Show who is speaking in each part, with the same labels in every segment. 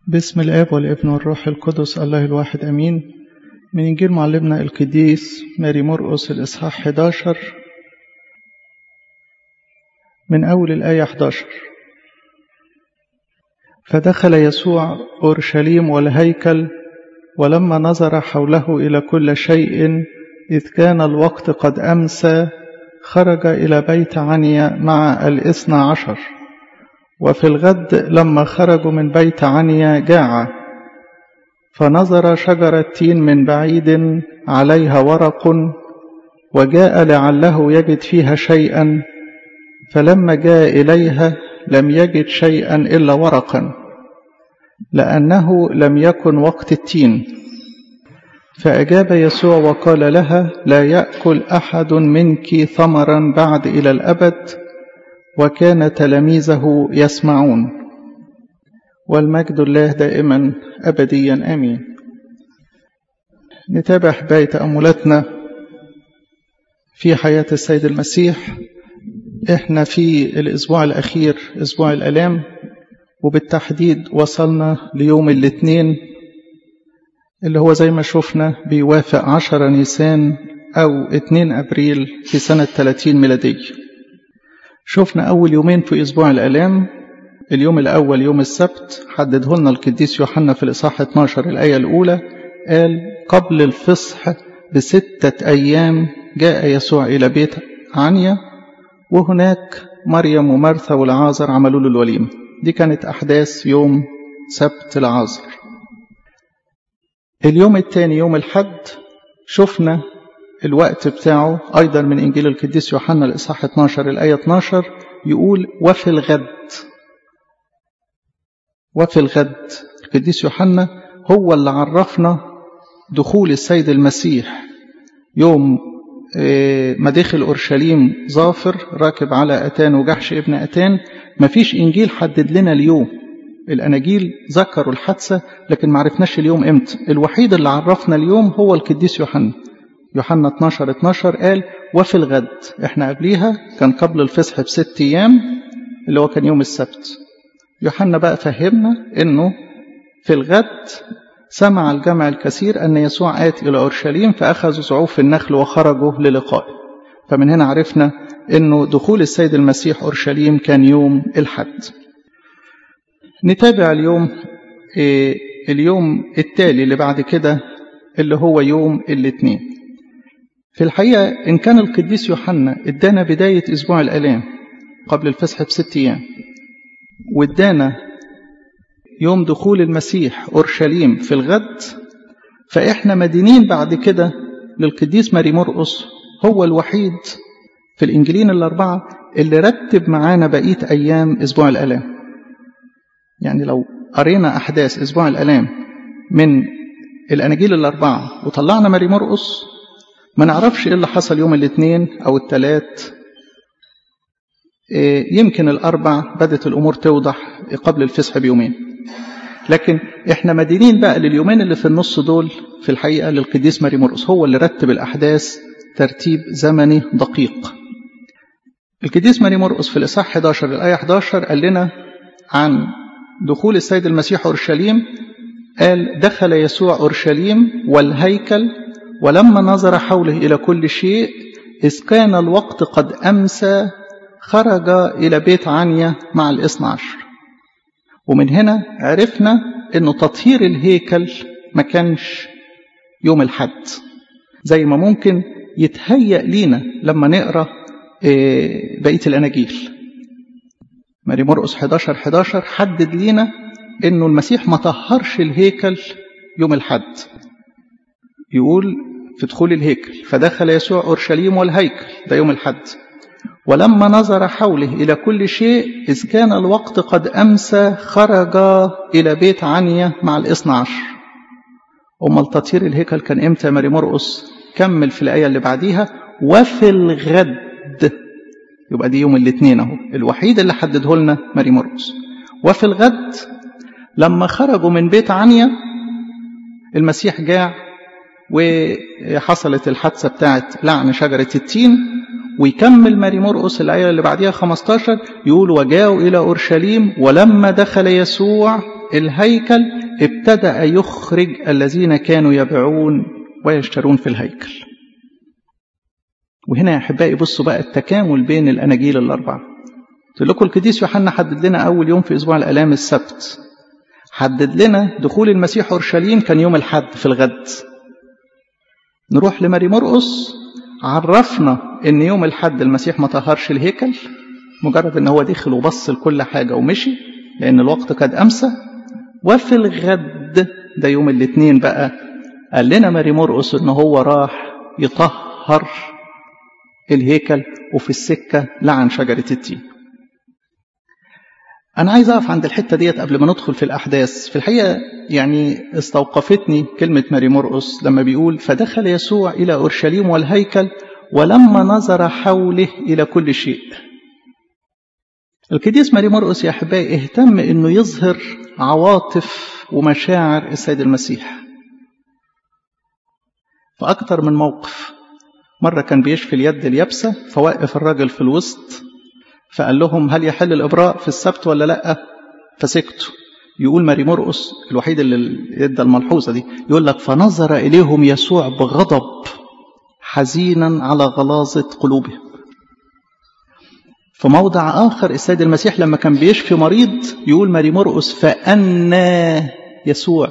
Speaker 1: باسم الآب والابن والروح القدس الله الواحد أمين من إنجيل معلمنا القديس ماري مرقس الإصحاح 11 من أول الآية 11 فدخل يسوع أورشليم والهيكل ولما نظر حوله إلى كل شيء إذ كان الوقت قد أمسى خرج إلى بيت عنيا مع الاثنى عشر وفي الغد لما خرجوا من بيت عنيا جاع فنظر شجرة تين من بعيد عليها ورق وجاء لعله يجد فيها شيئا فلما جاء إليها لم يجد شيئا إلا ورقا لأنه لم يكن وقت التين فأجاب يسوع وقال لها لا يأكل أحد منك ثمرا بعد إلى الأبد وكان تلاميذه يسمعون والمجد الله دائما أبديا آمين نتابع حباية تأملاتنا في حياة السيد المسيح احنا في الأسبوع الأخير أسبوع الألام وبالتحديد وصلنا ليوم الاثنين اللي هو زي ما شفنا بيوافق عشر نيسان أو 2 أبريل في سنة 30 ميلادية شفنا أول يومين في أسبوع الألام اليوم الأول يوم السبت حدده لنا القديس يوحنا في الإصحاح 12 الآية الأولى قال قبل الفصح بستة أيام جاء يسوع إلى بيت عنيا وهناك مريم ومرثا والعازر عملوا له الوليمة دي كانت أحداث يوم سبت العازر اليوم الثاني يوم الحد شفنا الوقت بتاعه أيضا من إنجيل القديس يوحنا الإصحاح 12 الآية 12 يقول وفي الغد وفي الغد القديس يوحنا هو اللي عرفنا دخول السيد المسيح يوم ما دخل أورشليم ظافر راكب على أتان وجحش ابن أتان مفيش إنجيل حدد لنا اليوم الأناجيل ذكروا الحادثة لكن ما عرفناش اليوم إمتى الوحيد اللي عرفنا اليوم هو القديس يوحنا يوحنا 12 12 قال وفي الغد احنا قبليها كان قبل الفصح بست أيام اللي هو كان يوم السبت يوحنا بقى فهمنا انه في الغد سمع الجمع الكثير أن يسوع آت إلى أورشليم فأخذوا صعوف النخل وخرجوا للقائه فمن هنا عرفنا أنه دخول السيد المسيح أورشليم كان يوم الحد نتابع اليوم اليوم التالي اللي بعد كده اللي هو يوم الاثنين في الحقيقة إن كان القديس يوحنا ادانا بداية أسبوع الآلام قبل الفصح بست أيام وادانا يوم دخول المسيح أورشليم في الغد فإحنا مدينين بعد كده للقديس ماري مرقس هو الوحيد في الإنجيلين الأربعة اللي رتب معانا بقية أيام أسبوع الآلام يعني لو قرينا أحداث أسبوع الآلام من الأناجيل الأربعة وطلعنا ماري مرقس ما نعرفش إيه اللي حصل يوم الاثنين أو الثلاث يمكن الأربع بدت الأمور توضح قبل الفصح بيومين لكن احنا مدينين بقى لليومين اللي في النص دول في الحقيقة للقديس ماري مرقس هو اللي رتب الأحداث ترتيب زمني دقيق القديس ماري مرقس في الإصحاح 11 الآية 11 قال لنا عن دخول السيد المسيح أورشليم قال دخل يسوع أورشليم والهيكل ولما نظر حوله إلى كل شيء إذ كان الوقت قد أمسى خرج إلى بيت عنيا مع الاثنى عشر ومن هنا عرفنا أنه تطهير الهيكل ما كانش يوم الحد زي ما ممكن يتهيأ لينا لما نقرأ بقية الأناجيل ماري مرقس 11 11 حدد لينا أنه المسيح ما طهرش الهيكل يوم الحد يقول في دخول الهيكل فدخل يسوع أورشليم والهيكل ده يوم الحد ولما نظر حوله إلى كل شيء إذ كان الوقت قد أمسى خرج إلى بيت عنيا مع الاثنى عشر أمال تطهير الهيكل كان إمتى ماري مرقس كمل في الآية اللي بعديها وفي الغد يبقى دي يوم الاثنين أهو الوحيد اللي حدده لنا ماري مرقس وفي الغد لما خرجوا من بيت عنيا المسيح جاع وحصلت الحادثة بتاعت لعن شجرة التين ويكمل ماري مرقس الآية اللي بعديها 15 يقول وجاءوا إلى أورشليم ولما دخل يسوع الهيكل ابتدأ يخرج الذين كانوا يبيعون ويشترون في الهيكل وهنا يا أحبائي بصوا بقى التكامل بين الأناجيل الأربعة قلت لكم القديس يوحنا حدد لنا أول يوم في أسبوع الآلام السبت حدد لنا دخول المسيح أورشليم كان يوم الحد في الغد نروح لماري مرقس عرفنا ان يوم الحد المسيح ما طهرش الهيكل مجرد ان هو دخل وبص لكل حاجه ومشي لان الوقت قد امسى وفي الغد ده يوم الاثنين بقى قال لنا ماري مرقس ان هو راح يطهر الهيكل وفي السكه لعن شجره التين أنا عايز أقف عند الحتة ديت قبل ما ندخل في الأحداث في الحقيقة يعني استوقفتني كلمة ماري مرقس لما بيقول فدخل يسوع إلى أورشليم والهيكل ولما نظر حوله إلى كل شيء القديس ماري مرقس يا أحبائي اهتم أنه يظهر عواطف ومشاعر السيد المسيح فأكثر من موقف مرة كان بيشفي اليد اليابسة فوقف الراجل في الوسط فقال لهم هل يحل الإبراء في السبت ولا لأ فسكتوا يقول ماري مرقس الوحيد اللي ادى الملحوظة دي يقول لك فنظر إليهم يسوع بغضب حزينا على غلاظة قلوبهم في موضع آخر السيد المسيح لما كان بيشفي مريض يقول ماري مرقس فأنا يسوع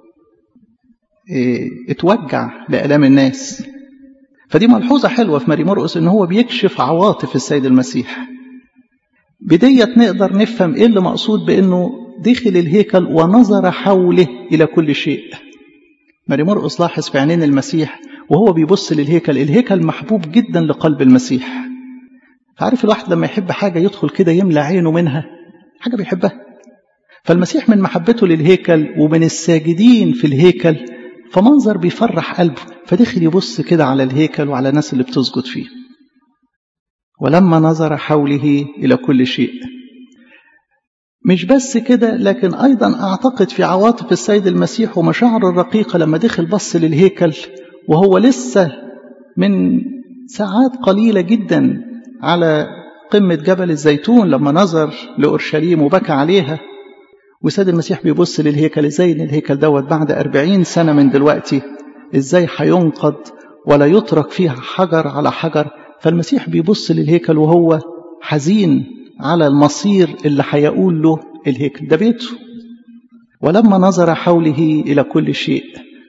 Speaker 1: اه اتوجع لآلام الناس فدي ملحوظة حلوة في ماري مرقس إن هو بيكشف عواطف السيد المسيح بديت نقدر نفهم ايه اللي مقصود بانه دخل الهيكل ونظر حوله الى كل شيء ماري مرقس لاحظ في عينين المسيح وهو بيبص للهيكل الهيكل محبوب جدا لقلب المسيح عارف الواحد لما يحب حاجة يدخل كده يملى عينه منها حاجة بيحبها فالمسيح من محبته للهيكل ومن الساجدين في الهيكل فمنظر بيفرح قلبه فدخل يبص كده على الهيكل وعلى الناس اللي بتسجد فيه ولما نظر حوله إلى كل شيء مش بس كده لكن أيضا أعتقد في عواطف السيد المسيح ومشاعره الرقيقة لما دخل بص للهيكل وهو لسه من ساعات قليلة جدا على قمة جبل الزيتون لما نظر لأورشليم وبكى عليها وسيد المسيح بيبص للهيكل ازاي ان الهيكل دوت بعد أربعين سنة من دلوقتي ازاي هينقض ولا يترك فيها حجر على حجر فالمسيح بيبص للهيكل وهو حزين على المصير اللي هيقول له الهيكل ده بيته ولما نظر حوله إلى كل شيء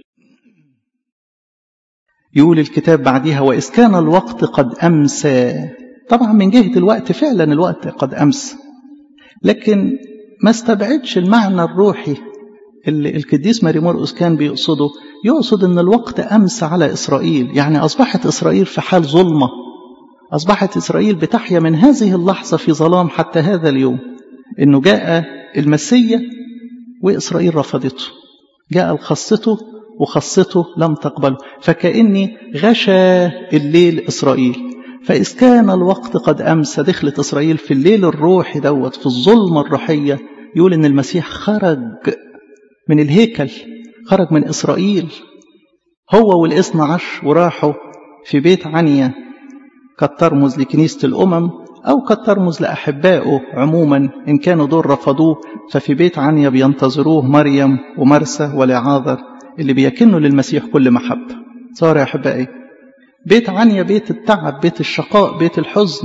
Speaker 1: يقول الكتاب بعدها وإذ كان الوقت قد أمسى طبعا من جهة الوقت فعلا الوقت قد أمسى لكن ما استبعدش المعنى الروحي اللي القديس ماري مرقس كان بيقصده يقصد ان الوقت امس على اسرائيل يعني اصبحت اسرائيل في حال ظلمه اصبحت اسرائيل بتحيا من هذه اللحظه في ظلام حتى هذا اليوم انه جاء المسيا واسرائيل رفضته جاء لخاصته وخاصته لم تقبله فكاني غشى الليل اسرائيل فاذ كان الوقت قد امسى دخلت اسرائيل في الليل الروحي دوت في الظلمه الروحيه يقول ان المسيح خرج من الهيكل خرج من إسرائيل هو والاثنى عشر وراحوا في بيت عنيا قد ترمز لكنيسة الأمم أو قد ترمز لأحبائه عموما إن كانوا دول رفضوه ففي بيت عنيا بينتظروه مريم ومرسى ولعاذر اللي بيكنوا للمسيح كل محبة صار يا أحبائي بيت عنيا بيت التعب بيت الشقاء بيت الحزن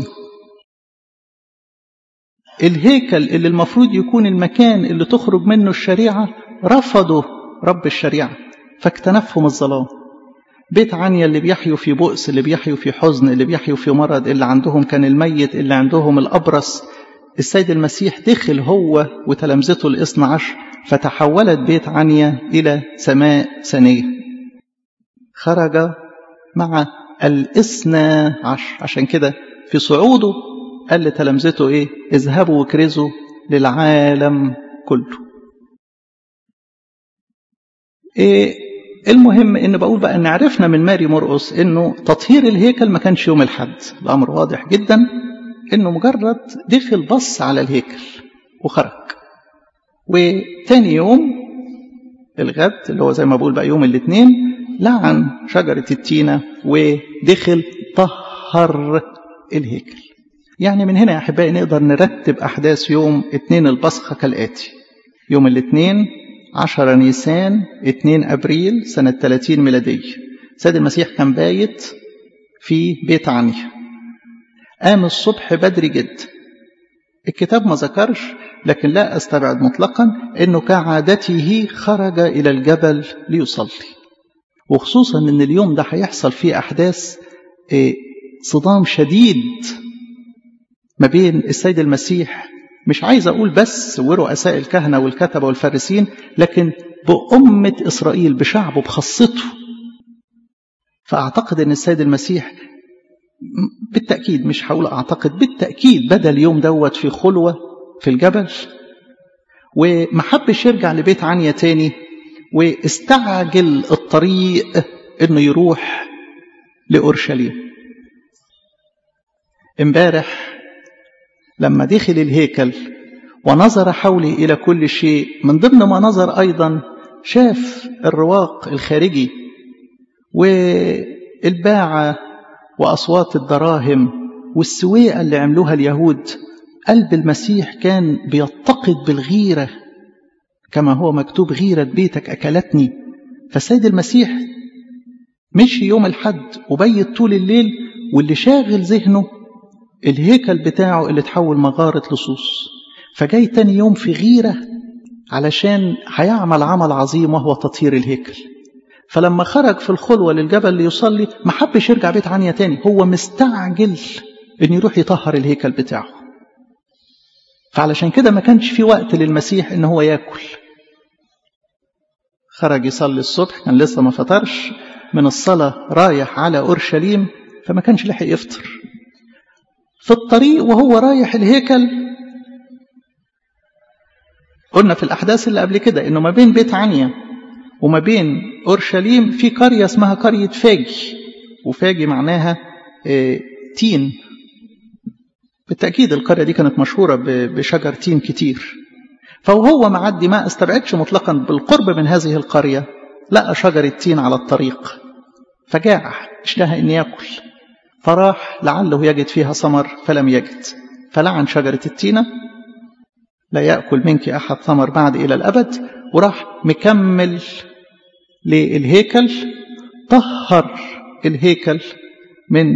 Speaker 1: الهيكل اللي المفروض يكون المكان اللي تخرج منه الشريعة رفضوا رب الشريعة فاكتنفهم الظلام بيت عنيا اللي بيحيوا في بؤس اللي بيحيوا في حزن اللي بيحيوا في مرض اللي عندهم كان الميت اللي عندهم الأبرص السيد المسيح دخل هو وتلامذته الاثنى عشر فتحولت بيت عنيا إلى سماء ثانية خرج مع الاثنى عشر عشان كده في صعوده قال لتلامذته ايه اذهبوا وكرزوا للعالم كله إيه المهم ان بقول بقى ان عرفنا من ماري مرقس انه تطهير الهيكل ما كانش يوم الحد الامر واضح جدا انه مجرد دخل بص على الهيكل وخرج وتاني يوم الغد اللي هو زي ما بقول بقى يوم الاثنين لعن شجرة التينة ودخل طهر الهيكل يعني من هنا يا أحبائي نقدر نرتب أحداث يوم اثنين البصخة كالآتي يوم الاثنين 10 نيسان 2 أبريل سنة 30 ميلادية سيد المسيح كان بايت في بيت عنيا قام الصبح بدري جدا الكتاب ما ذكرش لكن لا أستبعد مطلقا أنه كعادته خرج إلى الجبل ليصلي وخصوصا أن اليوم ده هيحصل فيه أحداث صدام شديد ما بين السيد المسيح مش عايز أقول بس ورؤساء الكهنة والكتبة والفارسين لكن بأمة إسرائيل بشعبه بخاصته فأعتقد أن السيد المسيح بالتأكيد مش هقول أعتقد بالتأكيد بدأ اليوم دوت في خلوة في الجبل ومحبش يرجع لبيت عنيا تاني واستعجل الطريق انه يروح لأورشليم امبارح لما دخل الهيكل ونظر حوله إلى كل شيء من ضمن ما نظر أيضا شاف الرواق الخارجي والباعة وأصوات الدراهم والسويقة اللي عملوها اليهود قلب المسيح كان بيتقد بالغيرة كما هو مكتوب غيرة بيتك أكلتني فالسيد المسيح مشي يوم الحد وبيت طول الليل واللي شاغل ذهنه الهيكل بتاعه اللي تحول مغارة لصوص فجاي تاني يوم في غيرة علشان هيعمل عمل عظيم وهو تطهير الهيكل فلما خرج في الخلوة للجبل ليصلي ما حبش يرجع بيت عنيا تاني هو مستعجل ان يروح يطهر الهيكل بتاعه فعلشان كده ما كانش في وقت للمسيح ان هو ياكل خرج يصلي الصبح كان لسه ما فطرش من الصلاة رايح على أورشليم فما كانش لحق يفطر في الطريق وهو رايح الهيكل قلنا في الأحداث اللي قبل كده إنه ما بين بيت عنيا وما بين أورشليم في قرية اسمها قرية فاجي وفاجي معناها اه تين بالتأكيد القرية دي كانت مشهورة بشجر تين كتير فوهو معدي ما استبعدش مطلقا بالقرب من هذه القرية لقى شجر التين على الطريق فجاع اشتهى ان ياكل فراح لعله يجد فيها ثمر فلم يجد فلعن شجرة التينة لا يأكل منك أحد ثمر بعد إلى الأبد وراح مكمل للهيكل طهر الهيكل من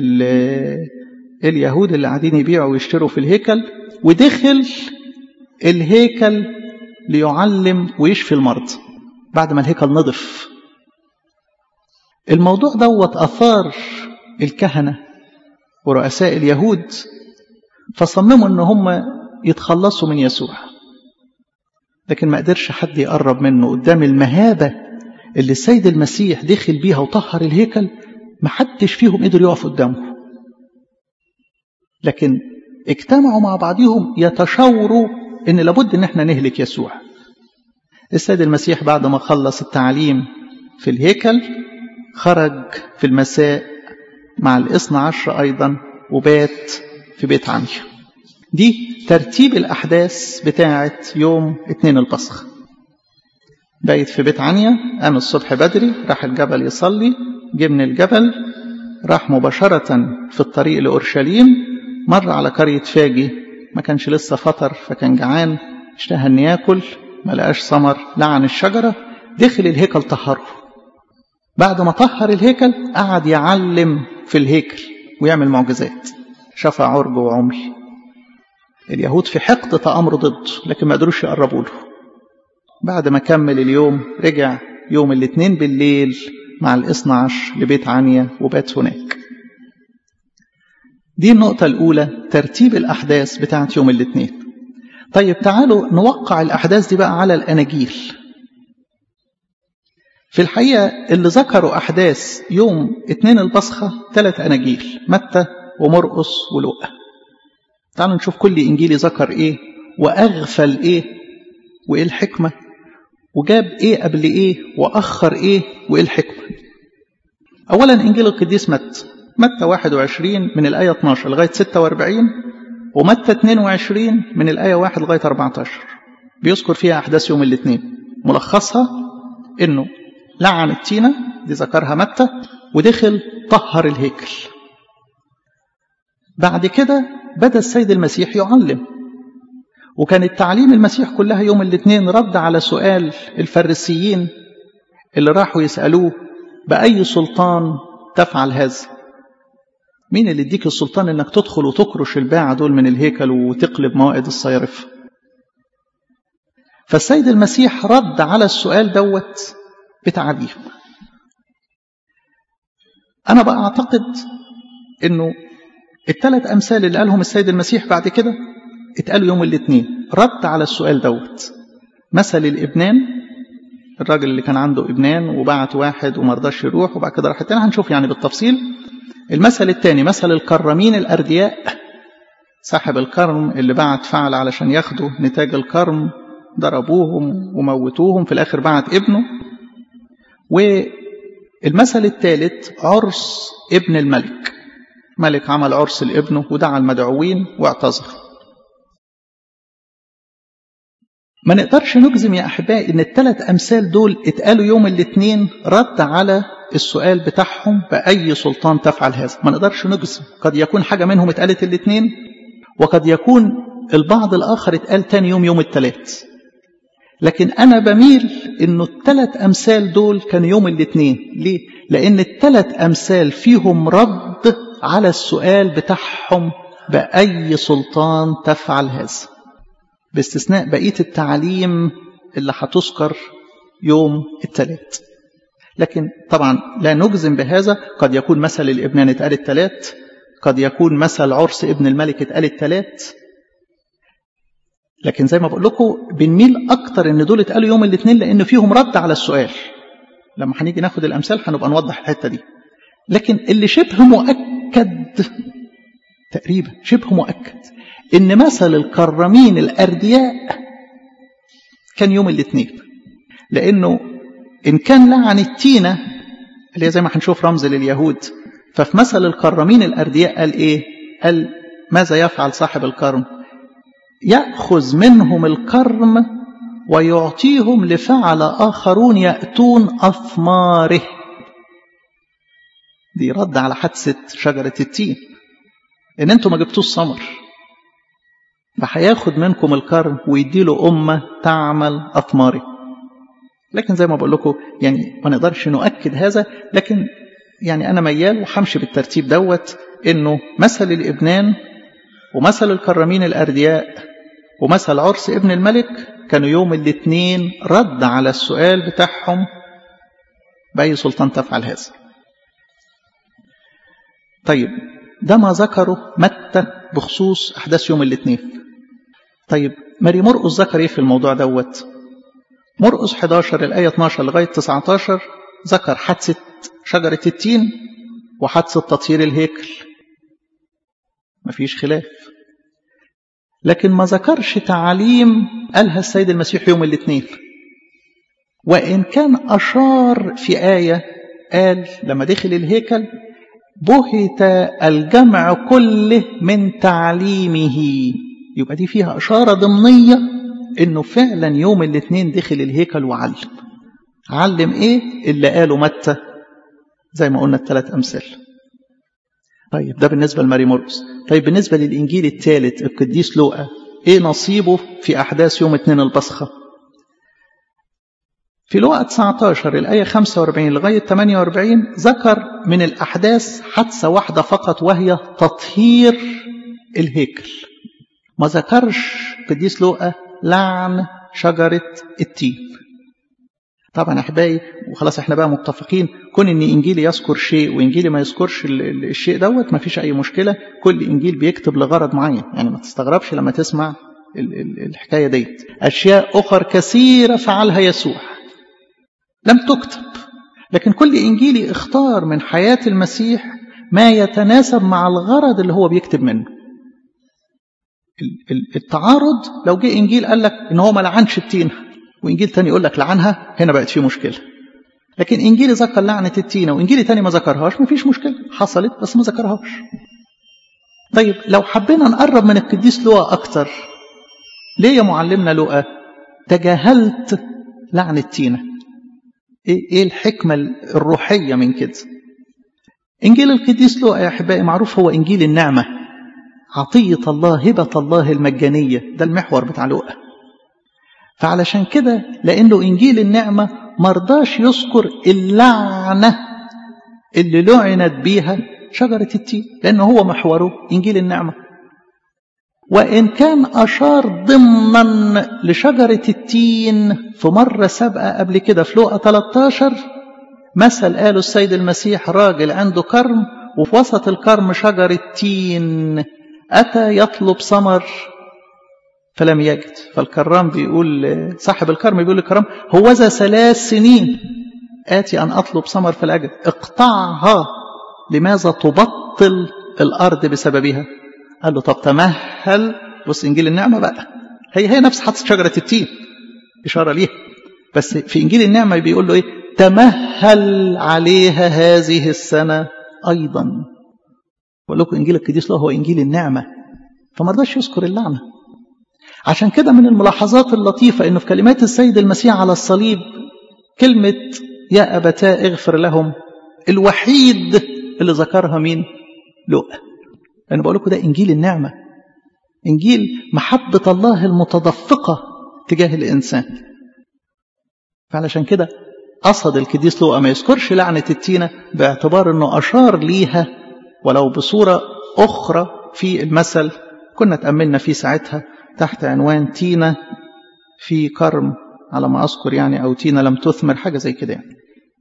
Speaker 1: اليهود اللي قاعدين يبيعوا ويشتروا في الهيكل ودخل الهيكل ليعلم ويشفي المرضى بعد ما الهيكل نضف الموضوع دوت أثار الكهنة ورؤساء اليهود فصمموا ان هم يتخلصوا من يسوع لكن ما قدرش حد يقرب منه قدام المهابة اللي السيد المسيح دخل بيها وطهر الهيكل ما حدش فيهم قدر يقف قدامه لكن اجتمعوا مع بعضهم يتشاوروا ان لابد ان احنا نهلك يسوع السيد المسيح بعد ما خلص التعليم في الهيكل خرج في المساء مع الاثنى عشر أيضا وبات في بيت عنيا دي ترتيب الأحداث بتاعة يوم اتنين البصخ بيت في بيت عنيا قام الصبح بدري راح الجبل يصلي جه من الجبل راح مباشرة في الطريق لأورشليم مر على قرية فاجي ما كانش لسه فطر فكان جعان اشتهى ان ياكل ما لقاش ثمر لعن الشجرة دخل الهيكل طهره بعد ما طهر الهيكل قعد يعلم في الهيكل ويعمل معجزات شفى عرج وعمي اليهود في حقد تأمر ضده لكن ما قدروش يقربوا له بعد ما كمل اليوم رجع يوم الاثنين بالليل مع الاثنى عشر لبيت عنيا وبات هناك دي النقطة الأولى ترتيب الأحداث بتاعت يوم الاثنين طيب تعالوا نوقع الأحداث دي بقى على الأناجيل في الحقيقة اللي ذكروا أحداث يوم اتنين البصخة ثلاث أناجيل متى ومرقس ولوقا تعالوا نشوف كل إنجيلي ذكر إيه وأغفل إيه وإيه الحكمة وجاب إيه قبل إيه وأخر إيه وإيه الحكمة أولا إنجيل القديس متى متى 21 من الآية 12 لغاية 46 ومتى 22 من الآية 1 لغاية 14 بيذكر فيها أحداث يوم الاثنين ملخصها إنه لعن التينة دي ذكرها متى ودخل طهر الهيكل بعد كده بدأ السيد المسيح يعلم وكانت تعليم المسيح كلها يوم الاثنين رد على سؤال الفريسيين اللي راحوا يسألوه بأي سلطان تفعل هذا مين اللي يديك السلطان انك تدخل وتكرش الباعة دول من الهيكل وتقلب موائد الصيارف فالسيد المسيح رد على السؤال دوت بتعليم أنا بقى أعتقد أنه الثلاث أمثال اللي قالهم السيد المسيح بعد كده اتقالوا يوم الاثنين رد على السؤال دوت مثل الابنان الراجل اللي كان عنده ابنان وبعت واحد وما رضاش يروح وبعد كده راح التاني هنشوف يعني بالتفصيل المثل الثاني مثل الكرمين الأردياء صاحب الكرم اللي بعت فعل علشان ياخدوا نتاج الكرم ضربوهم وموتوهم في الآخر بعت ابنه والمثل الثالث عرس ابن الملك ملك عمل عرس لابنه ودعا المدعوين واعتذر ما نقدرش نجزم يا أحبائي إن الثلاث أمثال دول اتقالوا يوم الاثنين رد على السؤال بتاعهم بأي سلطان تفعل هذا ما نقدرش نجزم قد يكون حاجة منهم اتقالت الاثنين وقد يكون البعض الآخر اتقال تاني يوم يوم الثلاث لكن أنا بميل إنه الثلاث أمثال دول كانوا يوم الاثنين ليه؟ لأن الثلاث أمثال فيهم رد على السؤال بتاعهم بأي سلطان تفعل هذا باستثناء بقية التعليم اللي هتذكر يوم الثلاث لكن طبعا لا نجزم بهذا قد يكون مثل الابنان اتقال الثلاث قد يكون مثل عرس ابن الملك اتقال الثلاث لكن زي ما بقول لكم بنميل اكتر ان دول اتقالوا يوم الاثنين لان فيهم رد على السؤال لما هنيجي ناخد الامثال هنبقى نوضح الحته دي لكن اللي شبه مؤكد تقريبا شبه مؤكد ان مثل الكرمين الاردياء كان يوم الاثنين لانه ان كان لعن التينه اللي هي زي ما هنشوف رمز لليهود ففي مثل الكرمين الاردياء قال ايه قال ماذا يفعل صاحب الكرم ياخذ منهم الكرم ويعطيهم لفعل اخرون ياتون اثماره دي رد على حادثه شجره التين ان انتوا ما جبتوش ثمر فهياخد منكم الكرم ويديله امه تعمل اثماره لكن زي ما بقول لكم يعني ما نقدرش نؤكد هذا لكن يعني انا ميال وهمشي بالترتيب دوت انه مثل الابنان ومثل الكرمين الاردياء ومثل عرس ابن الملك كانوا يوم الاثنين رد على السؤال بتاعهم بأي سلطان تفعل هذا طيب ده ما ذكره متى بخصوص أحداث يوم الاثنين طيب ماري مرقس ذكر ايه في الموضوع دوت مرقس 11 الآية 12 لغاية 19 ذكر حادثة شجرة التين وحادثة تطهير الهيكل مفيش خلاف لكن ما ذكرش تعاليم قالها السيد المسيح يوم الاثنين وإن كان أشار في آية قال لما دخل الهيكل بهت الجمع كله من تعليمه يبقى دي فيها إشارة ضمنية إنه فعلا يوم الاثنين دخل الهيكل وعلم علم إيه اللي قاله متى زي ما قلنا الثلاث أمثال طيب ده بالنسبة لماري مرقس طيب بالنسبة للإنجيل الثالث القديس لوقا إيه نصيبه في أحداث يوم اثنين البصخة في لوقا 19 الآية 45 لغاية 48 ذكر من الأحداث حادثة واحدة فقط وهي تطهير الهيكل ما ذكرش قديس لوقا لعن شجرة التين طبعا احبائي وخلاص احنا بقى متفقين كون ان انجيلي يذكر شيء وانجيلي ما يذكرش الشيء دوت ما فيش اي مشكله كل انجيل بيكتب لغرض معين يعني ما تستغربش لما تسمع الحكايه ديت اشياء اخر كثيره فعلها يسوع لم تكتب لكن كل انجيلي اختار من حياه المسيح ما يتناسب مع الغرض اللي هو بيكتب منه التعارض لو جه انجيل قال لك ان هو ما لعنش التينه وانجيل تاني يقول لك لعنها هنا بقت في مشكله لكن انجيل ذكر لعنه التينه وانجيل تاني ما ذكرهاش ما فيش مشكله حصلت بس ما ذكرهاش طيب لو حبينا نقرب من القديس لوقا اكتر ليه يا معلمنا لوقا تجاهلت لعن التينه ايه ايه الحكمه الروحيه من كده انجيل القديس لوقا يا احبائي معروف هو انجيل النعمه عطية الله هبة الله المجانية ده المحور بتاع لوقا فعلشان كده لأنه إنجيل النعمة مرضاش يذكر اللعنة اللي لعنت بيها شجرة التين لأنه هو محوره إنجيل النعمة وإن كان أشار ضمنا لشجرة التين في مرة سابقة قبل كده في لوقا 13 مثل قاله السيد المسيح راجل عنده كرم وفي وسط الكرم شجرة تين أتى يطلب ثمر فلم يجد فالكرام بيقول صاحب الكرم بيقول للكرام هو ذا ثلاث سنين آتي أن أطلب ثمر فلا أجد اقطعها لماذا تبطل الأرض بسببها قال له طب تمهل بص إنجيل النعمة بقى هي هي نفس حادثة شجرة التين إشارة ليها بس في إنجيل النعمة بيقول له إيه تمهل عليها هذه السنة أيضا بقول لكم إنجيل القديس له هو إنجيل النعمة فما رضاش يذكر اللعنة عشان كده من الملاحظات اللطيفة إنه في كلمات السيد المسيح على الصليب كلمة يا أبتاء اغفر لهم الوحيد اللي ذكرها مين لؤى أنا بقول لكم ده إنجيل النعمة إنجيل محبة الله المتدفقة تجاه الإنسان فعلشان كده قصد الكديس لوقا ما يذكرش لعنة التينة باعتبار أنه أشار ليها ولو بصورة أخرى في المثل كنا تأملنا فيه ساعتها تحت عنوان تينة في كرم على ما أذكر يعني أو تينة لم تثمر حاجة زي كده يعني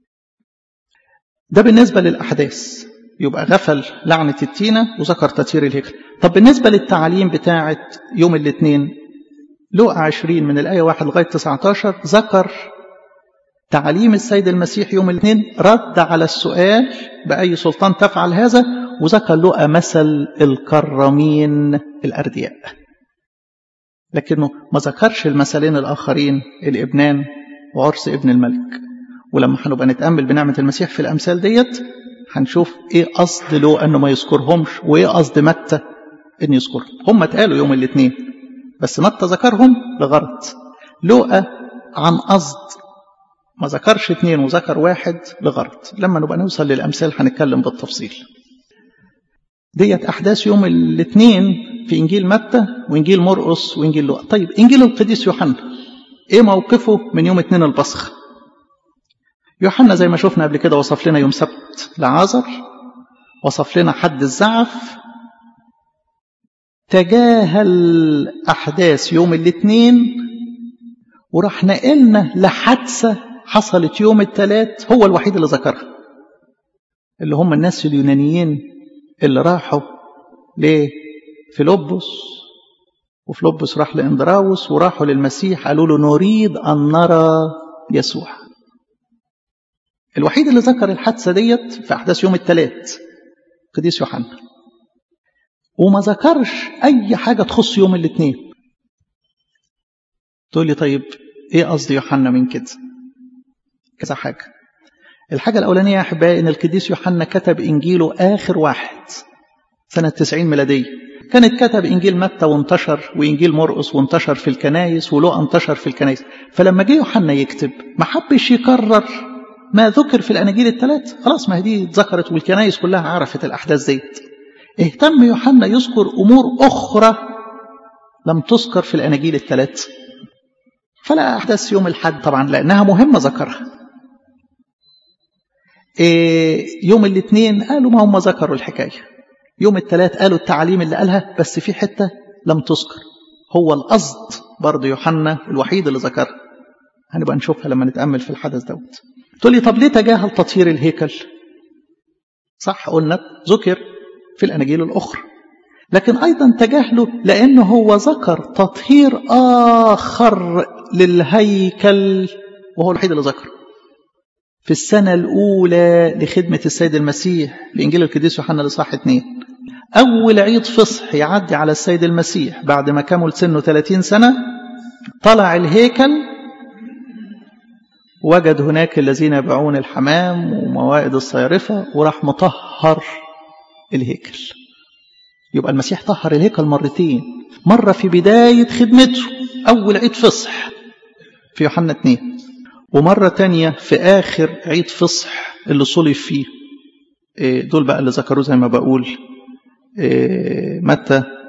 Speaker 1: ده بالنسبة للأحداث يبقى غفل لعنة التينة وذكر تطهير الهيكل طب بالنسبة للتعليم بتاعة يوم الاثنين لقى عشرين من الآية واحد لغاية 19 ذكر تعليم السيد المسيح يوم الاثنين رد على السؤال بأي سلطان تفعل هذا وذكر لقى مثل الكرمين الأردياء لكنه ما ذكرش المثلين الآخرين الابنان وعرس ابن الملك ولما هنبقى نتأمل بنعمة المسيح في الأمثال ديت هنشوف ايه قصد له انه ما يذكرهمش وايه قصد متى ان يذكرهم هم اتقالوا يوم الاثنين بس متى ذكرهم لغرض لوقا عن قصد ما ذكرش اثنين وذكر واحد لغرض لما نبقى نوصل للامثال هنتكلم بالتفصيل ديت احداث يوم الاثنين في انجيل متى وانجيل مرقس وانجيل لوقا طيب انجيل القديس يوحنا ايه موقفه من يوم اثنين البصخ يوحنا زي ما شفنا قبل كده وصف لنا يوم سبت لعازر وصف لنا حد الزعف تجاهل أحداث يوم الاثنين وراح نقلنا لحادثة حصلت يوم الثلاث هو الوحيد اللي ذكرها اللي هم الناس اليونانيين اللي راحوا لفيلبس وفيلبس راح لاندراوس وراحوا للمسيح قالوا له نريد أن نرى يسوع الوحيد اللي ذكر الحادثة ديت في أحداث يوم الثلاث قديس يوحنا وما ذكرش أي حاجة تخص يوم الاثنين تقول لي طيب إيه قصد يوحنا من كده كذا حاجة الحاجة الأولانية يا أحبائي إن القديس يوحنا كتب إنجيله آخر واحد سنة 90 ميلادية كانت كتب إنجيل متى وانتشر وإنجيل مرقس وانتشر في الكنايس ولو انتشر في الكنايس فلما جه يوحنا يكتب ما حبش يكرر ما ذكر في الأناجيل الثلاث خلاص ما هي دي اتذكرت والكنايس كلها عرفت الأحداث ديت اهتم يوحنا يذكر أمور أخرى لم تذكر في الأناجيل الثلاث فلا أحداث يوم الحد طبعا لأنها مهمة ذكرها إيه يوم الاثنين قالوا ما هم ذكروا الحكاية يوم الثلاث قالوا التعاليم اللي قالها بس في حتة لم تذكر هو القصد برضه يوحنا الوحيد اللي ذكرها هنبقى نشوفها لما نتأمل في الحدث دوت تقول لي طب ليه تجاهل تطهير الهيكل صح قلنا ذكر في الأناجيل الأخرى لكن أيضا تجاهله لأنه هو ذكر تطهير آخر للهيكل وهو الوحيد اللي ذكره في السنة الأولى لخدمة السيد المسيح لإنجيل القديس يوحنا لصح اثنين أول عيد فصح يعدي على السيد المسيح بعد ما كمل سنه 30 سنة طلع الهيكل وجد هناك الذين يبيعون الحمام وموائد الصيرفة وراح مطهر الهيكل يبقى المسيح طهر الهيكل مرتين مرة في بداية خدمته أول عيد فصح في يوحنا 2 ومرة تانية في آخر عيد فصح اللي صلب فيه دول بقى اللي ذكروه زي ما بقول متى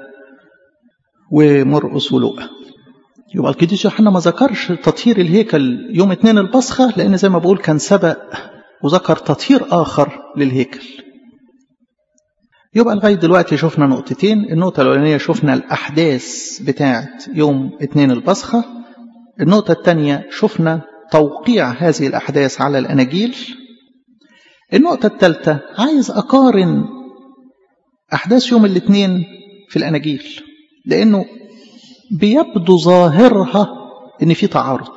Speaker 1: ومرقس ولوقا يبقى القديس يوحنا ما ذكرش تطهير الهيكل يوم اتنين البصخة لأن زي ما بقول كان سبق وذكر تطهير آخر للهيكل يبقى لغاية دلوقتي شفنا نقطتين النقطة الأولانية شفنا الأحداث بتاعت يوم اتنين البصخة النقطة الثانية شفنا توقيع هذه الأحداث على الأناجيل النقطة الثالثة عايز أقارن أحداث يوم الاثنين في الأناجيل لأنه بيبدو ظاهرها إن في تعارض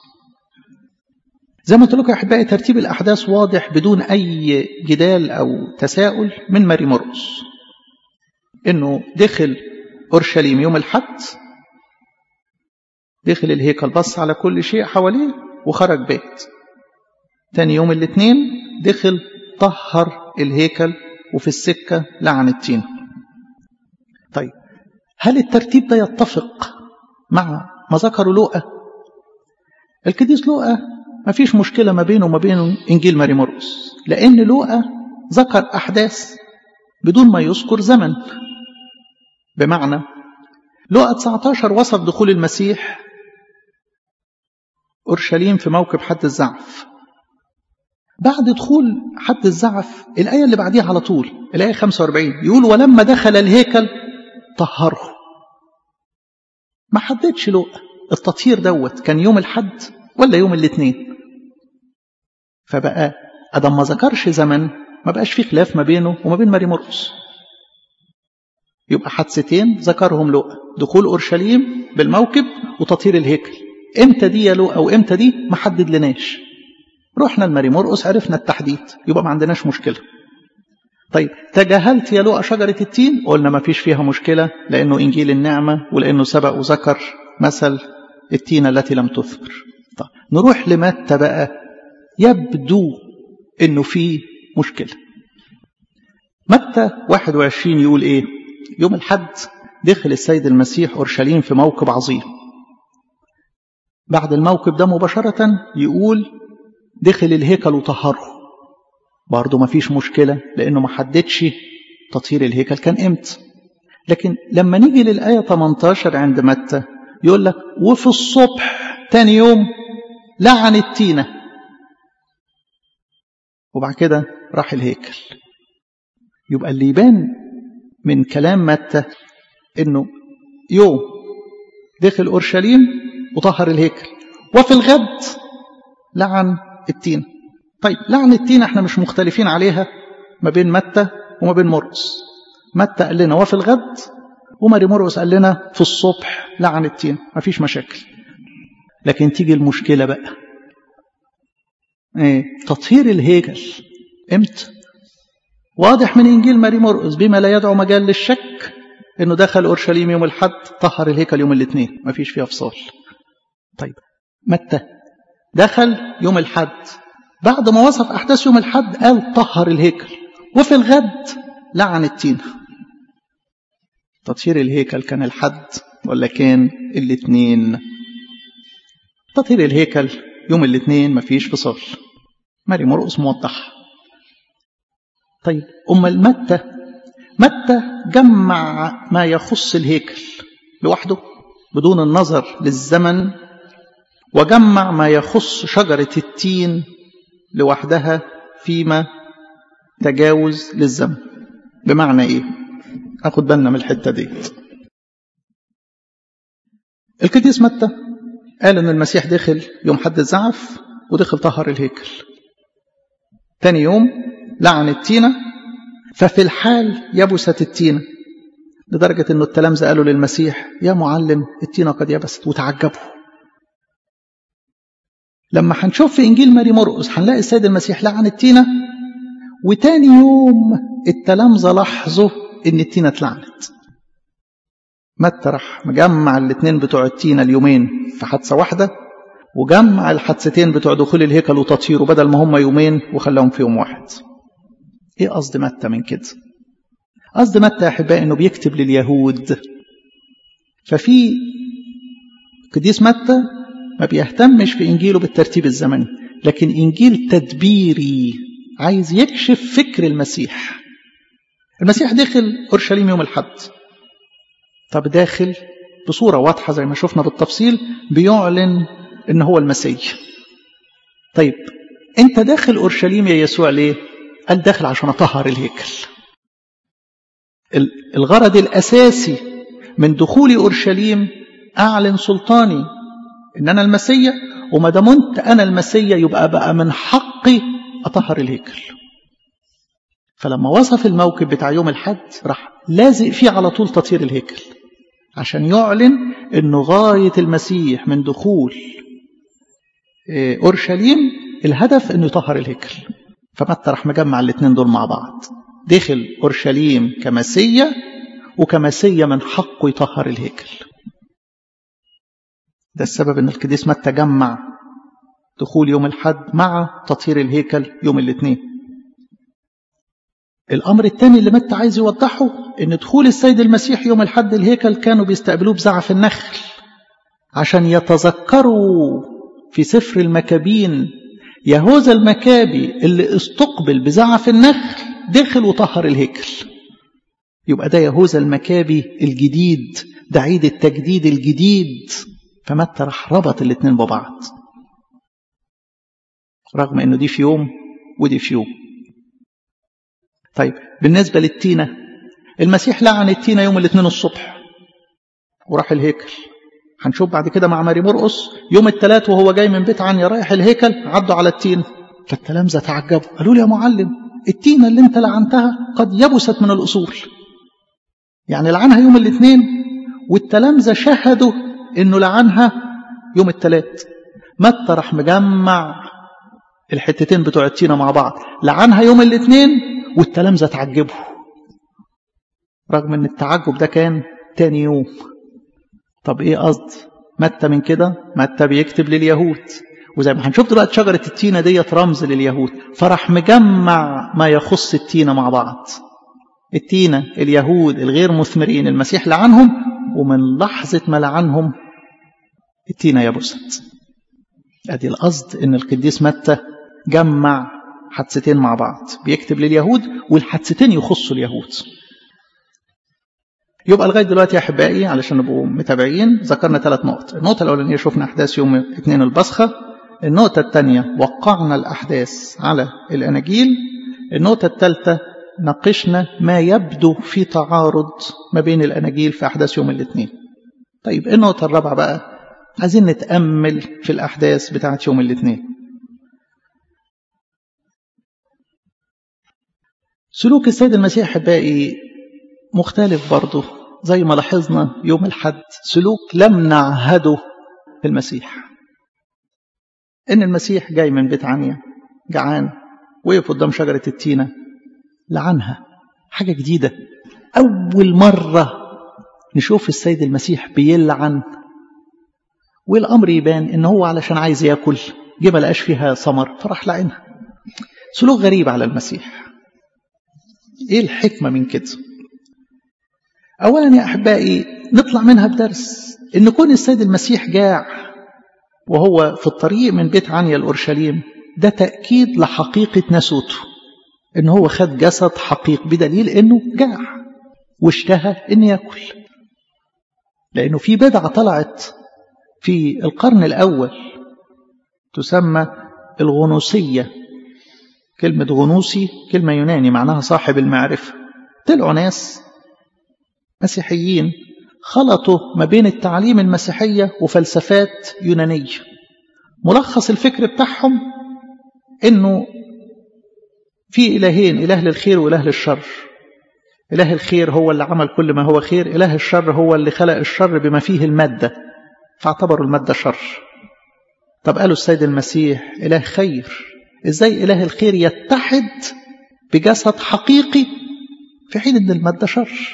Speaker 1: زي ما قلت لكم يا أحبائي ترتيب الأحداث واضح بدون أي جدال أو تساؤل من ماري مرقس إنه دخل أورشليم يوم الحد دخل الهيكل بص على كل شيء حواليه وخرج بيت تاني يوم الاثنين دخل طهر الهيكل وفي السكة لعن التين طيب هل الترتيب ده يتفق مع ما ذكره لوقا القديس لوقا ما فيش مشكلة ما بينه وما بين إنجيل ماري مرقس لأن لوقا ذكر أحداث بدون ما يذكر زمن بمعنى لوقا 19 وصف دخول المسيح أورشليم في موكب حد الزعف بعد دخول حد الزعف الآية اللي بعديها على طول الآية 45 يقول ولما دخل الهيكل طهره ما حددش لوقا التطهير دوت كان يوم الحد ولا يوم الاثنين فبقى ادم ما ذكرش زمن ما بقاش في خلاف ما بينه وما بين ماري مرقس يبقى حادثتين ذكرهم لوقا دخول اورشليم بالموكب وتطهير الهيكل امتى دي يا لوقا وامتى دي ما حدد لناش رحنا لماري مرقس عرفنا التحديد يبقى ما عندناش مشكله طيب تجاهلت يا لوقا شجره التين قلنا ما فيش فيها مشكله لانه انجيل النعمه ولانه سبق وذكر مثل التينه التي لم تثمر طيب نروح لمتى بقى يبدو انه في مشكله متى 21 يقول ايه يوم الحد دخل السيد المسيح اورشليم في موكب عظيم بعد الموكب ده مباشره يقول دخل الهيكل وطهره برضه ما فيش مشكله لانه ما حددش تطهير الهيكل كان امتى لكن لما نيجي للايه 18 عند متى يقول لك وفي الصبح تاني يوم لعن التينه وبعد كده راح الهيكل يبقى اللي يبان من كلام متى انه يوم دخل اورشليم وطهر الهيكل وفي الغد لعن التين طيب لعن التين احنا مش مختلفين عليها ما بين متى وما بين مرقس متى قال لنا وفي الغد وماري مرقس قال لنا في الصبح لعن التين مفيش مشاكل لكن تيجي المشكله بقى ايه تطهير الهيكل امتى واضح من انجيل ماري مرقس بما لا يدعو مجال للشك انه دخل اورشليم يوم الحد طهر الهيكل يوم الاثنين مفيش فيه افصال طيب متى دخل يوم الحد بعد ما وصف احداث يوم الحد قال طهر الهيكل وفي الغد لعن التين تطهير الهيكل كان الحد ولا كان الاثنين تطهير الهيكل يوم الاثنين مفيش فصال ماري مرقس موضح طيب أمال متى متى جمع ما يخص الهيكل لوحده بدون النظر للزمن وجمع ما يخص شجرة التين لوحدها فيما تجاوز للزمن بمعنى ايه اخد بالنا من الحتة دي القديس متى قال ان المسيح دخل يوم حد الزعف ودخل طهر الهيكل تاني يوم لعن التينة ففي الحال يبست التينة لدرجة انه التلامذة قالوا للمسيح يا معلم التينة قد يبست وتعجبوا لما هنشوف في انجيل ماري مرقس هنلاقي السيد المسيح لعن التينة وتاني يوم التلامذة لاحظوا ان التينة اتلعنت متى راح مجمع الاثنين بتوع التينة اليومين في حادثة واحدة وجمع الحادثتين بتوع دخول الهيكل وتطهيره بدل ما هم يومين وخلاهم في يوم واحد ايه قصد متى من كده قصد متى يا احبائي انه بيكتب لليهود ففي قديس متى ما بيهتمش في انجيله بالترتيب الزمني لكن انجيل تدبيري عايز يكشف فكر المسيح المسيح دخل اورشليم يوم الحد طب داخل بصورة واضحة زي ما شفنا بالتفصيل بيعلن ان هو المسيح طيب انت داخل اورشليم يا يسوع ليه قال داخل عشان اطهر الهيكل الغرض الاساسي من دخولي اورشليم اعلن سلطاني ان انا المسيا وما دمت انا المسيا يبقى بقى من حقي اطهر الهيكل فلما وصف الموكب بتاع يوم الحد راح لازق فيه على طول تطهير الهيكل عشان يعلن انه غايه المسيح من دخول اورشليم الهدف انه يطهر الهيكل فمتى راح مجمع الاثنين دول مع بعض دخل اورشليم كمسيا وكمسيا من حقه يطهر الهيكل ده السبب ان القديس متى جمع دخول يوم الحد مع تطهير الهيكل يوم الاثنين الامر الثاني اللي متى عايز يوضحه ان دخول السيد المسيح يوم الحد الهيكل كانوا بيستقبلوه بزعف النخل عشان يتذكروا في سفر المكابين يهوذا المكابي اللي استقبل بزعف النخل دخل وطهر الهيكل يبقى ده يهوذا المكابي الجديد ده عيد التجديد الجديد فمتى راح ربط الاثنين ببعض رغم انه دي في يوم ودي في يوم طيب بالنسبة للتينة المسيح لعن التينة يوم الاثنين الصبح وراح الهيكل هنشوف بعد كده مع ماري مرقص يوم الثلاث وهو جاي من بيت عنيا رايح الهيكل عدوا على التين فالتلامذة تعجبوا قالوا له يا معلم التينة اللي انت لعنتها قد يبست من الأصول يعني لعنها يوم الاثنين والتلامذة شهدوا انه لعنها يوم الثلاث متى راح مجمع الحتتين بتوع التينة مع بعض لعنها يوم الاثنين والتلامذة تعجبوا رغم ان التعجب ده كان تاني يوم طب ايه قصد متى من كده متى بيكتب لليهود وزي ما هنشوف دلوقتي شجرة التينة ديت رمز لليهود فراح مجمع ما يخص التينة مع بعض التينة اليهود الغير مثمرين المسيح لعنهم ومن لحظة ما لعنهم التينة يبست ادي القصد ان القديس متى جمع حادثتين مع بعض بيكتب لليهود والحادثتين يخصوا اليهود يبقى لغايه دلوقتي يا احبائي علشان نبقوا متابعين ذكرنا ثلاث نقط النقطه الاولانيه شفنا احداث يوم اثنين البصخه النقطه الثانيه وقعنا الاحداث على الاناجيل النقطه الثالثه ناقشنا ما يبدو في تعارض ما بين الاناجيل في احداث يوم الاثنين طيب النقطه الرابعه بقى عايزين نتامل في الاحداث بتاعه يوم الاثنين سلوك السيد المسيح احبائي مختلف برضه زي ما لاحظنا يوم الحد سلوك لم نعهده في المسيح ان المسيح جاي من بيت عنيا جعان وقف قدام شجرة التينة لعنها حاجة جديدة أول مرة نشوف السيد المسيح بيلعن والأمر يبان إن هو علشان عايز ياكل جه ما لقاش فيها ثمر فراح لعنها سلوك غريب على المسيح ايه الحكمة من كده اولا يا احبائي نطلع منها بدرس ان كون السيد المسيح جاع وهو في الطريق من بيت عنيا لأورشليم ده تأكيد لحقيقة نسوته ان هو خد جسد حقيقي بدليل انه جاع واشتهى ان ياكل لانه في بدعة طلعت في القرن الاول تسمى الغنوصية كلمة غنوصي كلمة يوناني معناها صاحب المعرفة طلعوا ناس مسيحيين خلطوا ما بين التعليم المسيحية وفلسفات يونانية ملخص الفكر بتاعهم انه في إلهين إله للخير وإله للشر إله الخير هو اللي عمل كل ما هو خير إله الشر هو اللي خلق الشر بما فيه المادة فاعتبروا المادة شر طب قالوا السيد المسيح إله خير إزاي إله الخير يتحد بجسد حقيقي في حين إن المادة شر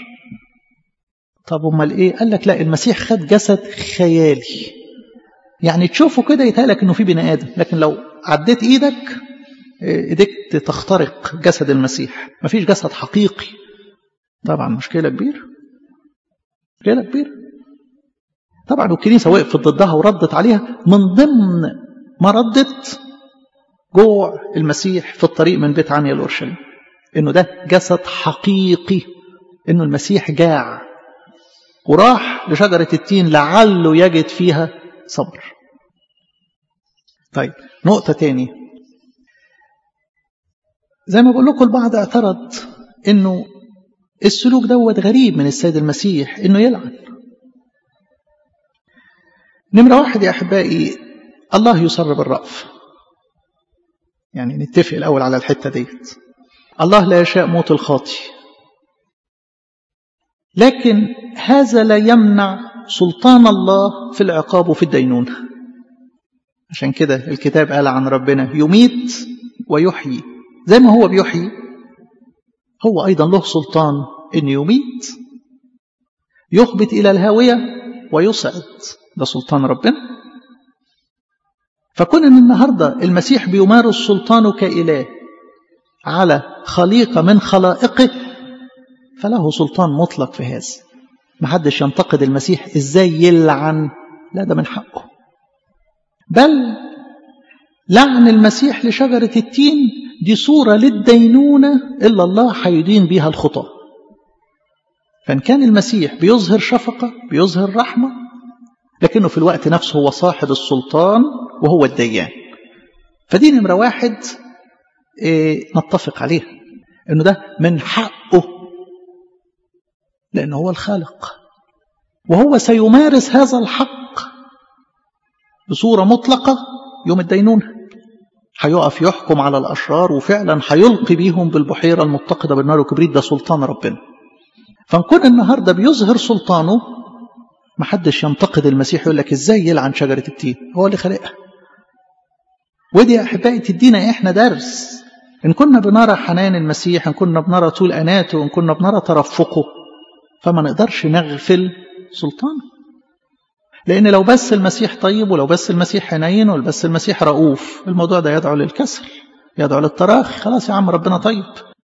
Speaker 1: طب امال ايه قال لك لا المسيح خد جسد خيالي يعني تشوفه كده يتهيألك انه في بني ادم لكن لو عديت ايدك ايديك تخترق جسد المسيح مفيش جسد حقيقي طبعا مشكله كبيره مشكله كبيره طبعا والكنيسه وقفت ضدها وردت عليها من ضمن ما ردت جوع المسيح في الطريق من بيت عنيا لاورشليم انه ده جسد حقيقي انه المسيح جاع وراح لشجرة التين لعله يجد فيها صبر طيب نقطة تاني زي ما بقول لكم البعض اعترض انه السلوك دوت غريب من السيد المسيح انه يلعن نمرة واحد يا أحبائي الله يصر بالرأف يعني نتفق الأول على الحتة ديت الله لا يشاء موت الخاطي لكن هذا لا يمنع سلطان الله في العقاب وفي الدينونة عشان كده الكتاب قال عن ربنا يميت ويحيي زي ما هو بيحيي هو أيضا له سلطان أن يميت يخبت إلى الهاوية ويصعد ده سلطان ربنا فكون ان النهارده المسيح بيمارس سلطانه كإله على خليقة من خلائقه فله سلطان مطلق في هذا محدش ينتقد المسيح ازاي يلعن لا ده من حقه بل لعن المسيح لشجرة التين دي صورة للدينونة إلا الله هيدين بها الخطاة فإن كان المسيح بيظهر شفقة بيظهر رحمة لكنه في الوقت نفسه هو صاحب السلطان وهو الديان فدي نمرة واحد إيه نتفق عليها انه ده من حقه لانه هو الخالق وهو سيمارس هذا الحق بصورة مطلقة يوم الدينونة هيقف يحكم على الأشرار وفعلا هيلقي بيهم بالبحيرة المتقدة بالنار وكبريت ده سلطان ربنا فنكون النهاردة بيظهر سلطانه محدش ينتقد المسيح يقول لك ازاي يلعن شجرة التين هو اللي خلقها ودي يا أحبائي تدينا إحنا درس إن كنا بنرى حنان المسيح إن كنا بنرى طول أناته إن كنا بنرى ترفقه فما نقدرش نغفل سلطانه لأن لو بس المسيح طيب ولو بس المسيح حنين ولو بس المسيح رؤوف الموضوع ده يدعو للكسل يدعو للتراخي خلاص يا عم ربنا طيب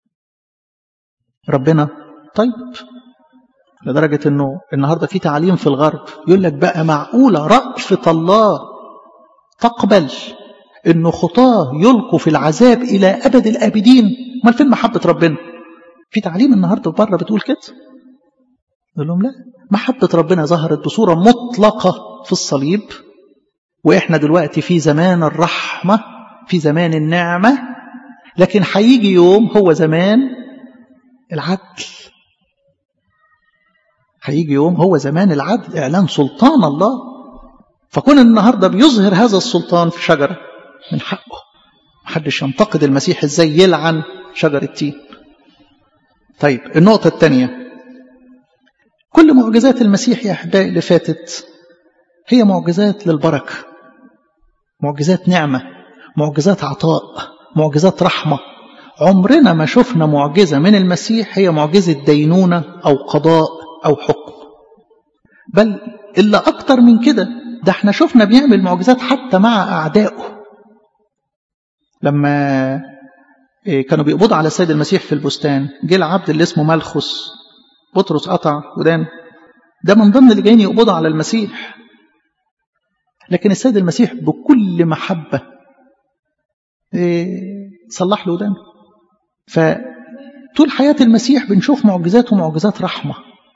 Speaker 1: ربنا طيب لدرجة أنه النهاردة في تعليم في الغرب يقول لك بقى معقولة رأفة الله تقبل أنه خطاه يلقوا في العذاب إلى أبد الآبدين ما فين محبة ربنا في تعليم النهاردة بره بتقول كده يقول لهم لا محبة ربنا ظهرت بصورة مطلقة في الصليب وإحنا دلوقتي في زمان الرحمة في زمان النعمة لكن هيجي يوم هو زمان العدل هيجي يوم هو زمان العدل إعلان سلطان الله فكون النهاردة بيظهر هذا السلطان في شجرة من حقه محدش ينتقد المسيح ازاي يلعن شجر التين طيب النقطة الثانية كل معجزات المسيح يا أحبائي اللي فاتت هي معجزات للبركة معجزات نعمة معجزات عطاء معجزات رحمة عمرنا ما شفنا معجزة من المسيح هي معجزة دينونة أو قضاء أو حكم بل إلا أكتر من كده ده احنا شفنا بيعمل معجزات حتى مع أعدائه لما كانوا بيقبضوا على السيد المسيح في البستان جه العبد اللي اسمه ملخص بطرس قطع ودان ده من ضمن اللي جايين يقبضوا على المسيح لكن السيد المسيح بكل محبة صلح له ودانه فطول حياة المسيح بنشوف معجزات ومعجزات رحمة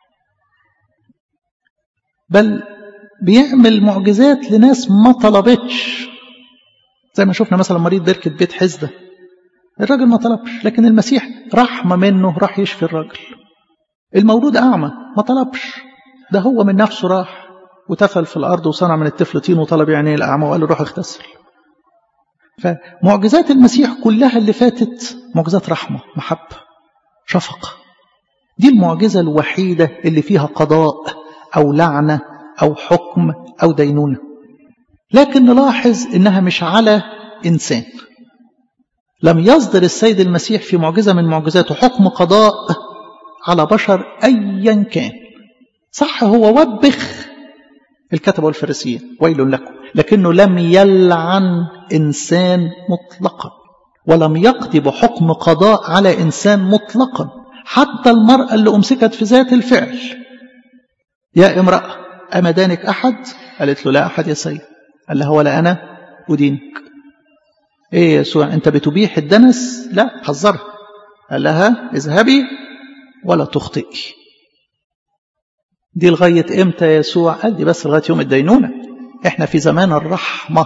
Speaker 1: بل بيعمل معجزات لناس ما طلبتش زي ما شفنا مثلا مريض بركة بيت حزدة الراجل ما طلبش لكن المسيح رحمة منه راح يشفي الراجل المولود أعمى ما طلبش ده هو من نفسه راح وتفل في الأرض وصنع من الطفل طين وطلب عينيه الأعمى وقال له روح اغتسل فمعجزات المسيح كلها اللي فاتت معجزات رحمة محبة شفقة دي المعجزة الوحيدة اللي فيها قضاء أو لعنة أو حكم أو دينونة لكن نلاحظ إنها مش على إنسان لم يصدر السيد المسيح في معجزة من معجزاته حكم قضاء على بشر أيا كان صح هو وبخ الكتبة والفريسيين ويل لكم لكنه لم يلعن إنسان مطلقا ولم يقضي بحكم قضاء على إنسان مطلقا حتى المرأة اللي أمسكت في ذات الفعل يا امرأة أمدانك أحد قالت له لا أحد يا سيد قال لها ولا أنا أدينك إيه يسوع أنت بتبيح الدنس لا حذرها قال لها اذهبي ولا تخطئي دي لغاية امتى يا يسوع قال دي بس لغاية يوم الدينونة احنا في زمان الرحمة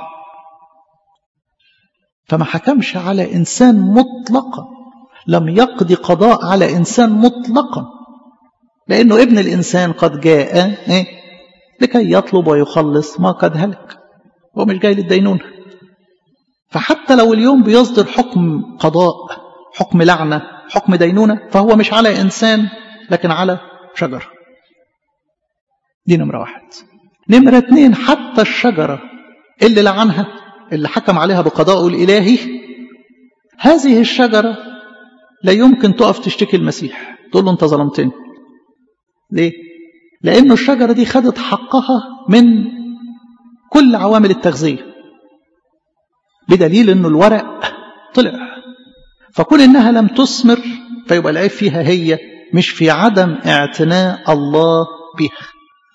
Speaker 1: فما حكمش على إنسان مطلقا لم يقضي قضاء على إنسان مطلقا لأنه ابن الإنسان قد جاء إيه؟ لكي يطلب ويخلص ما قد هلك هو مش جاي للدينونة فحتى لو اليوم بيصدر حكم قضاء حكم لعنة حكم دينونة فهو مش على إنسان لكن على شجرة دي نمرة واحد نمرة اتنين حتى الشجرة اللي لعنها اللي حكم عليها بقضاءه الإلهي هذه الشجرة لا يمكن تقف تشتكي المسيح تقول له أنت ظلمتني ليه؟ لأن الشجرة دي خدت حقها من كل عوامل التغذية بدليل أنه الورق طلع فكون إنها لم تثمر فيبقى العيب فيها هي مش في عدم اعتناء الله بها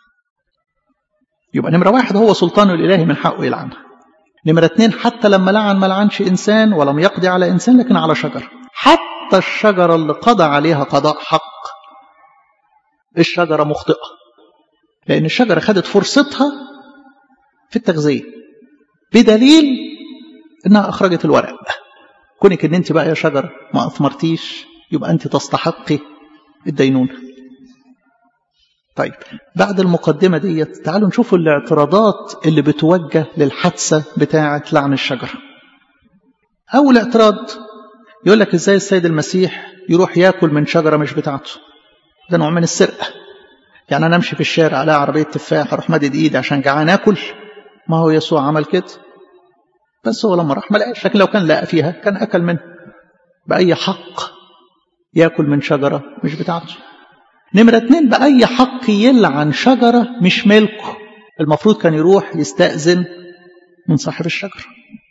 Speaker 1: يبقى نمرة واحد هو سلطانه الإلهي من حقه يلعنها نمرة اتنين حتى لما لعن ما لعنش إنسان ولم يقضي على إنسان لكن على شجرة حتى الشجرة اللي قضى عليها قضاء حق الشجرة مخطئة لأن الشجرة خدت فرصتها في التغذية بدليل إنها أخرجت الورق كونك إن أنت بقى يا شجرة ما أثمرتيش يبقى أنت تستحقي الدينونة طيب بعد المقدمة ديت تعالوا نشوفوا الاعتراضات اللي بتوجه للحادثة بتاعة لعن الشجرة أول اعتراض يقول لك إزاي السيد المسيح يروح ياكل من شجرة مش بتاعته ده نوع من السرقة يعني أنا أمشي في الشارع على عربية تفاح أروح مدد إيدي عشان جعان آكل ما هو يسوع عمل كده بس هو لما راح ما لقاش لكن لو كان لقى فيها كان أكل منه بأي حق ياكل من شجرة مش بتاعته نمرة اتنين بأي حق يلعن شجرة مش ملكه المفروض كان يروح يستأذن من صاحب الشجرة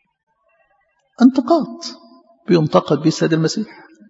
Speaker 1: انتقاد بينتقد به السيد المسيح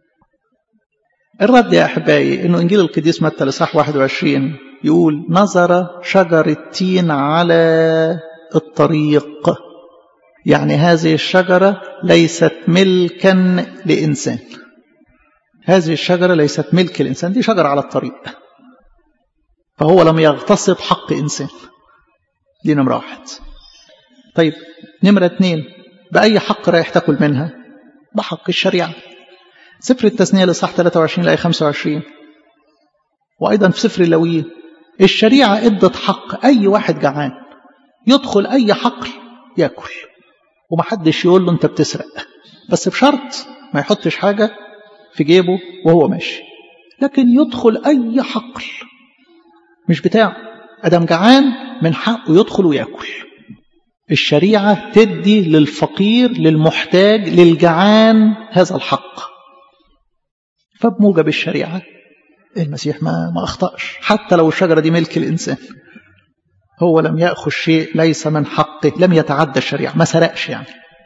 Speaker 1: الرد يا أحبائي أنه إنجيل القديس متى لصح 21 يقول نظر شجر التين على الطريق يعني هذه الشجرة ليست ملكا لإنسان هذه الشجرة ليست ملك الإنسان دي شجرة على الطريق فهو لم يغتصب حق إنسان دي نمرة واحد طيب نمرة اتنين بأي حق رايح تاكل منها بحق الشريعة سفر التثنية لصح 23 لآية 25 وأيضا في سفر اللويين الشريعة ادت حق أي واحد جعان يدخل أي حقل ياكل ومحدش يقول له أنت بتسرق بس بشرط ما يحطش حاجة في جيبه وهو ماشي لكن يدخل أي حقل مش بتاعه أدم جعان من حقه يدخل ويأكل الشريعة تدي للفقير للمحتاج للجعان هذا الحق فبموجب الشريعة المسيح ما ما أخطأش حتى لو الشجرة دي ملك الإنسان هو لم يأخذ شيء ليس من حقه لم يتعدى الشريعة ما سرقش يعني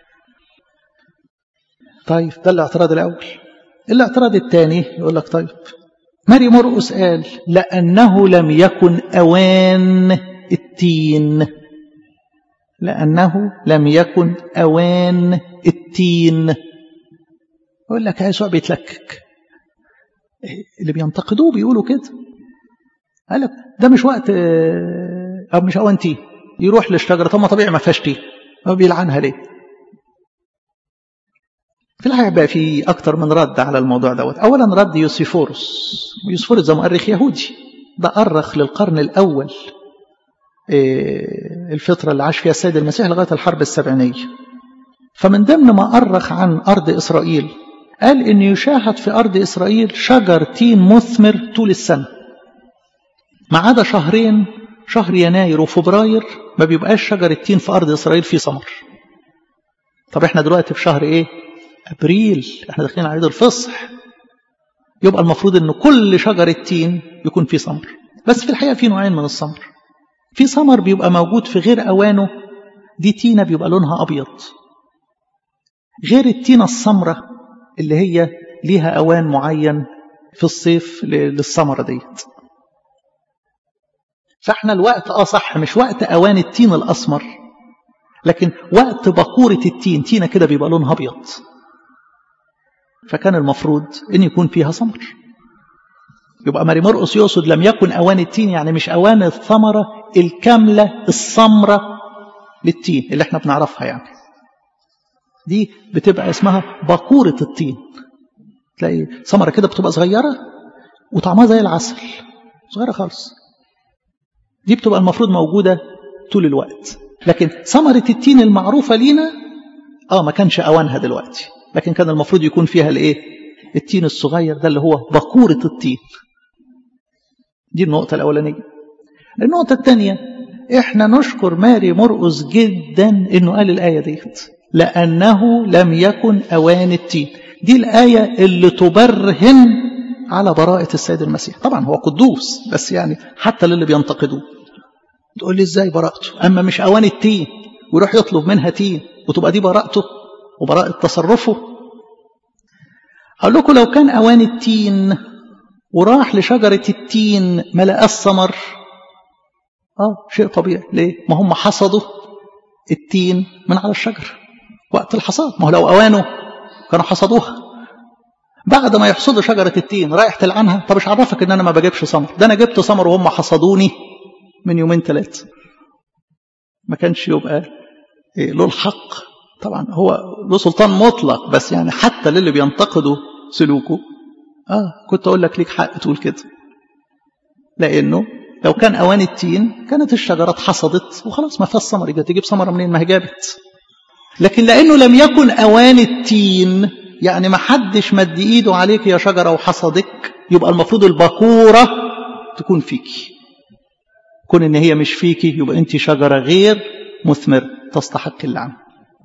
Speaker 1: طيب ده الاعتراض الأول الاعتراض الثاني يقول لك طيب ماري مرقس قال لأنه لم يكن أوان التين لأنه لم يكن أوان التين يقول لك يسوع بيتلكك اللي بينتقدوه بيقولوا كده قال لك ده مش وقت أو مش أوان تين يروح للشجرة طب ما طبيعي ما فيهاش تين هو بيلعنها ليه في الحقيقة بقى في أكتر من رد على الموضوع دوت أولا رد يوسيفورس يوسيفورس ده مؤرخ يهودي ده أرخ للقرن الأول الفترة اللي عاش فيها السيد المسيح لغاية الحرب السبعينية فمن ضمن ما أرخ عن أرض إسرائيل قال إن يشاهد في أرض إسرائيل شجر تين مثمر طول السنة ما عدا شهرين شهر يناير وفبراير ما بيبقاش شجر التين في أرض إسرائيل فيه ثمر طب احنا دلوقتي في شهر ايه ابريل احنا داخلين على عيد الفصح يبقى المفروض ان كل شجر التين يكون فيه ثمر بس في الحقيقه في نوعين من الثمر في ثمر بيبقى موجود في غير اوانه دي تينه بيبقى لونها ابيض غير التينه السمراء اللي هي ليها اوان معين في الصيف للثمره ديت فاحنا الوقت اه صح مش وقت اوان التين الاسمر لكن وقت بقوره التين تينه كده بيبقى لونها ابيض فكان المفروض ان يكون فيها ثمر يبقى ماري مرقس يقصد لم يكن أوان التين يعني مش أوان الثمرة الكاملة السمرة للتين اللي احنا بنعرفها يعني دي بتبقى اسمها باكورة التين تلاقي ثمرة كده بتبقى صغيرة وطعمها زي العسل صغيرة خالص دي بتبقى المفروض موجودة طول الوقت لكن ثمرة التين المعروفة لينا اه ما كانش أوانها دلوقتي لكن كان المفروض يكون فيها الايه التين الصغير ده اللي هو بكورة التين دي النقطة الأولانية النقطة الثانية احنا نشكر ماري مرقس جدا انه قال الآية ديت لأنه لم يكن أوان التين دي الآية اللي تبرهن على براءة السيد المسيح طبعا هو قدوس بس يعني حتى للي بينتقدوه تقول لي ازاي براءته أما مش أوان التين ويروح يطلب منها تين وتبقى دي براءته وبراءة تصرفه أقول لكم لو كان أوان التين وراح لشجرة التين ما لقاش ثمر اه شيء طبيعي ليه؟ ما هم حصدوا التين من على الشجر وقت الحصاد ما هو لو أوانه كانوا حصدوها بعد ما يحصدوا شجرة التين رايح تلعنها طب مش عرفك ان انا ما بجيبش ثمر ده انا جبت ثمر وهم حصدوني من يومين ثلاثة ما كانش يبقى إيه له الحق طبعا هو له سلطان مطلق بس يعني حتى للي بينتقدوا سلوكه اه كنت اقول لك ليك حق تقول كده لانه لو كان اوان التين كانت الشجره اتحصدت وخلاص ما فيهاش ثمر يبقى تجيب ثمره منين ما هي جابت لكن لانه لم يكن اوان التين يعني ما حدش مد ايده عليك يا شجره وحصدك يبقى المفروض البكوره تكون فيكي كون ان هي مش فيكي يبقى انت شجره غير مثمر تستحق اللعنه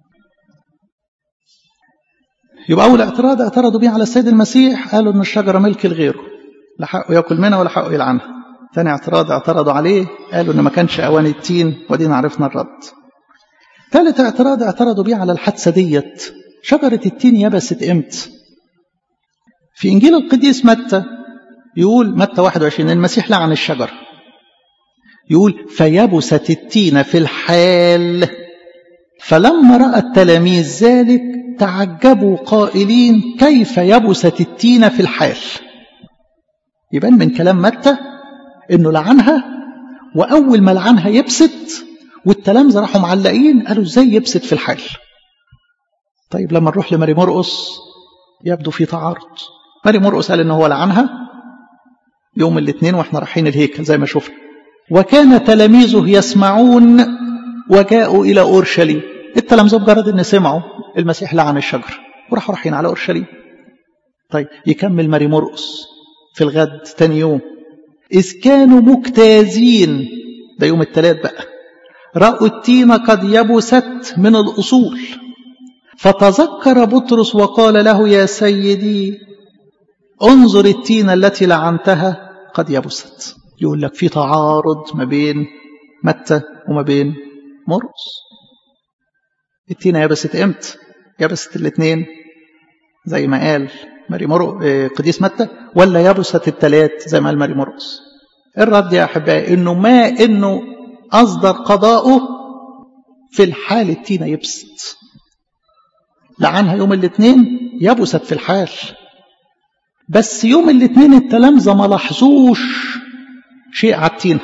Speaker 1: يبقى أول اعتراض اعترضوا بيه على السيد المسيح قالوا إن الشجرة ملك لغيره لا حقه ياكل منها ولا حقه يلعنها ثاني اعتراض اعترضوا عليه قالوا إن ما كانش أوان التين ودينا عرفنا الرد ثالث اعتراض اعترضوا بيه على الحادثة ديت شجرة التين يبست امتى في إنجيل القديس متى يقول متى 21 المسيح لعن الشجرة يقول فيبست التين في الحال فلما رأى التلاميذ ذلك تعجبوا قائلين كيف يبست التين في الحال يبان من كلام متى انه لعنها واول ما لعنها يبست والتلامذة راحوا معلقين قالوا ازاي يبست في الحال طيب لما نروح لماري مرقس يبدو في تعارض ماري مرقس قال ان هو لعنها يوم الاثنين واحنا رايحين الهيكل زي ما شفنا وكان تلاميذه يسمعون وجاءوا الى اورشليم التلامذه بمجرد ان سمعوا المسيح لعن الشجر وراحوا رايحين على اورشليم طيب يكمل ماري مرقس في الغد تاني يوم إذ كانوا مجتازين ده يوم الثلاث بقى رأوا التين قد يبست من الأصول فتذكر بطرس وقال له يا سيدي انظر التين التي لعنتها قد يبست يقول لك في تعارض ما بين متى وما بين مرقس التينة يبست امتى يبست الاثنين زي ما قال ماري مرق قديس متى ولا يبست الثلاث زي ما قال ماري مرقس الرد يا احبائي انه ما انه اصدر قضاؤه في الحال التينة يبست لعنها يوم الاثنين يبست في الحال بس يوم الاثنين التلامذة ما لاحظوش شيء على التينة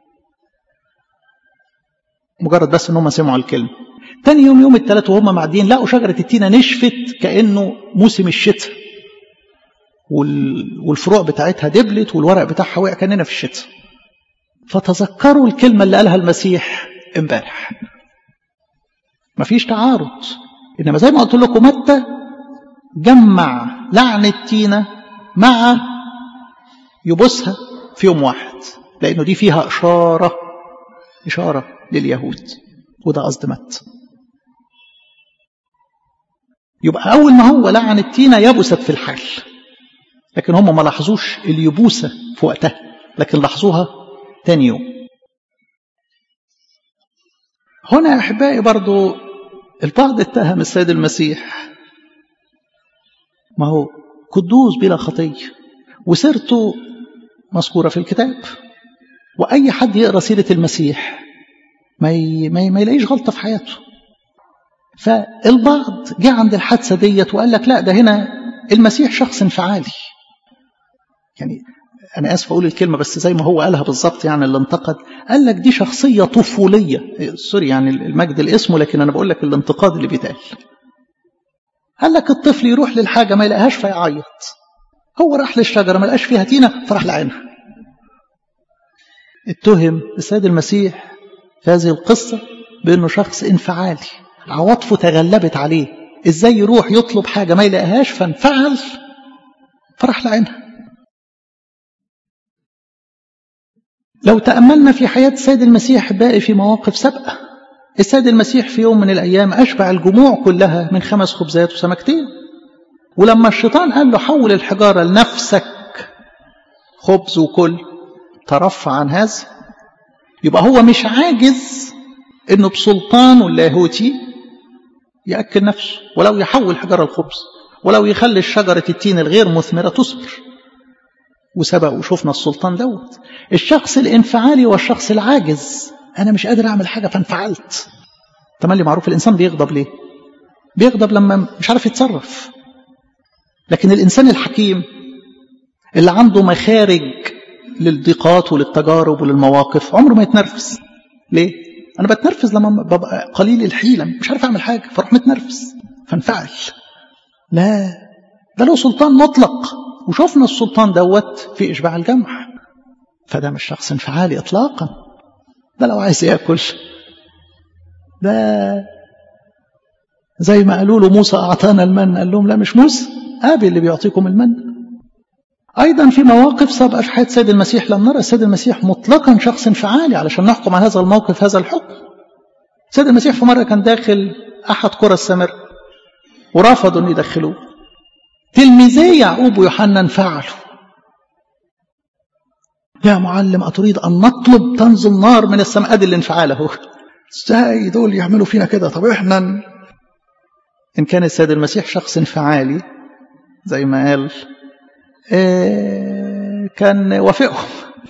Speaker 1: مجرد بس ان هم سمعوا الكلمة تاني يوم يوم الثلاث وهم معديين لقوا شجرة التينة نشفت كأنه موسم الشتاء والفروع بتاعتها دبلت والورق بتاعها وقع كأننا في الشتاء فتذكروا الكلمة اللي قالها المسيح امبارح مفيش تعارض إنما زي ما قلت لكم متى جمع لعن التينة مع يبصها في يوم واحد لأنه دي فيها إشارة إشارة لليهود وده قصد متى يبقى أول ما هو لعن التينة يبست في الحال لكن هم ما لاحظوش اليبوسة في وقتها لكن لاحظوها تاني يوم هنا يا أحبائي برضو البعض اتهم السيد المسيح ما هو قدوس بلا خطية وسيرته مذكورة في الكتاب وأي حد يقرأ سيرة المسيح ما, ي... ما, ي... ما يلاقيش غلطة في حياته فالبعض جه عند الحادثة ديت وقال لك لا ده هنا المسيح شخص انفعالي يعني أنا آسف أقول الكلمة بس زي ما هو قالها بالظبط يعني اللي انتقد قال لك دي شخصية طفولية سوري يعني المجد الاسم لكن أنا بقول لك الانتقاد اللي بيتقال قال لك الطفل يروح للحاجة ما يلاقيهاش فيعيط هو راح للشجرة ما لقاش فيها تينة فراح لعينها اتهم السيد المسيح في هذه القصة بأنه شخص انفعالي عواطفه تغلبت عليه ازاي يروح يطلب حاجة ما يلاقيهاش فانفعل فراح لعينها لو تأملنا في حياة السيد المسيح باقي في مواقف سابقة السيد المسيح في يوم من الأيام أشبع الجموع كلها من خمس خبزات وسمكتين ولما الشيطان قال له حول الحجارة لنفسك خبز وكل ترفع عن هذا يبقى هو مش عاجز انه بسلطانه اللاهوتي ياكل نفسه ولو يحول حجر الخبز ولو يخلي الشجره التين الغير مثمره تصبر وسبق وشفنا السلطان دوت الشخص الانفعالي والشخص العاجز انا مش قادر اعمل حاجه فانفعلت تملي معروف الانسان بيغضب ليه بيغضب لما مش عارف يتصرف لكن الانسان الحكيم اللي عنده مخارج للضيقات وللتجارب وللمواقف عمره ما يتنرفز ليه انا بتنرفز لما ببقى قليل الحيله مش عارف اعمل حاجه فاروح متنرفز فانفعل لا ده له سلطان مطلق وشفنا السلطان دوت في اشباع الجمع فده مش شخص انفعالي اطلاقا ده لو عايز ياكل ده زي ما قالوا له موسى اعطانا المن قال لهم لا مش موسى ابي اللي بيعطيكم المن أيضا في مواقف سابقة في حياة سيد المسيح لم نرى السيد المسيح مطلقا شخص انفعالي علشان نحكم على هذا الموقف هذا الحكم سيد المسيح في مرة كان داخل أحد قرى السمر ورفضوا أن يدخلوه تلميذي يعقوب ويوحنا انفعلوا يا معلم أتريد أن نطلب تنزل نار من السماء أدي الانفعال أهو ازاي دول يعملوا فينا كده طب احنا إن كان السيد المسيح شخص انفعالي زي ما قال كان وافقهم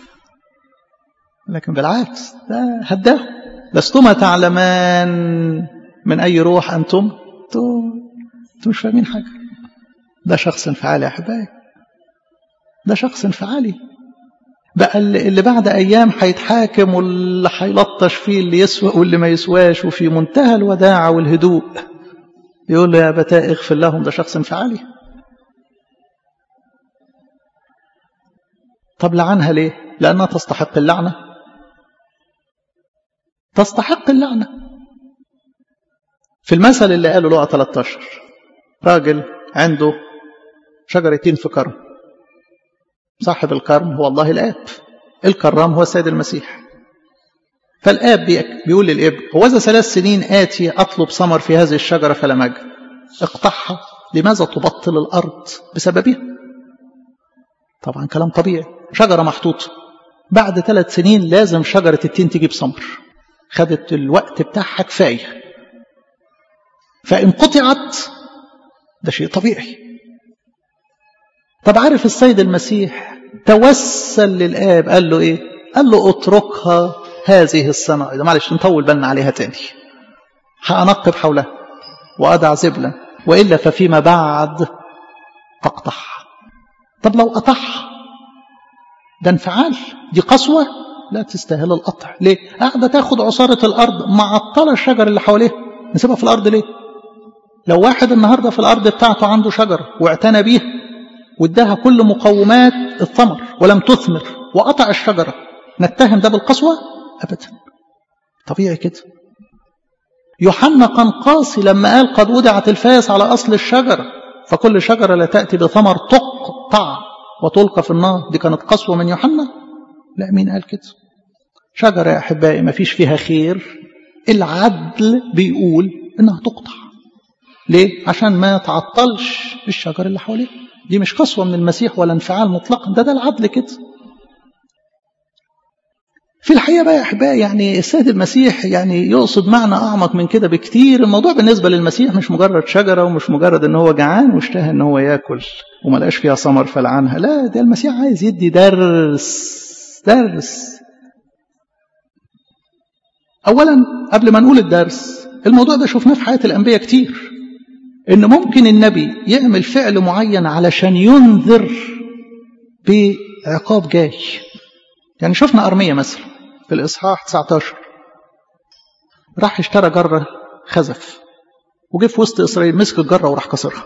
Speaker 1: لكن بالعكس ده هداه لستما تعلمان من أي روح أنتم أنتم مش فاهمين حاجة ده شخص انفعالي يا أحبائي ده شخص انفعالي بقى اللي بعد أيام هيتحاكم واللي هيلطش فيه اللي يسوى واللي ما يسواش وفي منتهى الوداعة والهدوء يقول له يا أبتاء اغفر لهم ده شخص انفعالي طب لعنها ليه لأنها تستحق اللعنة تستحق اللعنة في المثل اللي قاله لقى 13 راجل عنده شجرتين في كرم صاحب الكرم هو الله الآب الكرام هو السيد المسيح فالآب بيقول للابن هو ذا ثلاث سنين آتي أطلب ثمر في هذه الشجرة فلم أجد اقطعها لماذا تبطل الأرض بسببها طبعا كلام طبيعي شجرة محطوطة بعد ثلاث سنين لازم شجرة التين تجيب ثمر خدت الوقت بتاعها كفاية فإن قطعت ده شيء طبيعي طب عارف السيد المسيح توسل للآب قال له إيه قال له اتركها هذه السنة إذا معلش نطول بالنا عليها تاني هأنقب حولها وأدع زبلا وإلا ففيما بعد تقطعها طب لو قطعها ده انفعال دي قسوة لا تستاهل القطع ليه قاعدة تاخد عصارة الأرض معطلة الشجر اللي حواليها نسيبها في الأرض ليه لو واحد النهاردة في الأرض بتاعته عنده شجرة واعتنى بيها واداها كل مقومات الثمر ولم تثمر وقطع الشجرة نتهم ده بالقسوة أبدا طبيعي كده يوحنا كان قاسي لما قال قد وضعت الفاس على أصل الشجرة فكل شجرة لا تأتي بثمر تقطع وتلقى في النار دي كانت قسوة من يوحنا لا مين قال كده شجرة يا أحبائي ما فيش فيها خير العدل بيقول إنها تقطع ليه؟ عشان ما تعطلش الشجر اللي حواليه دي مش قسوة من المسيح ولا انفعال مطلقا ده ده العدل كده في الحقيقة بقى يا أحبائي يعني السيد المسيح يعني يقصد معنى أعمق من كده بكتير الموضوع بالنسبة للمسيح مش مجرد شجرة ومش مجرد إن هو جعان واشتهى إن هو ياكل وما لقاش فيها ثمر فلعنها لا ده المسيح عايز يدي درس درس أولا قبل ما نقول الدرس الموضوع ده شفناه في حياة الأنبياء كتير إن ممكن النبي يعمل فعل معين علشان ينذر عقاب جاي يعني شفنا أرمية مثلا في الإصحاح 19 راح اشترى جرة خزف وجه في وسط إسرائيل مسك الجرة وراح كسرها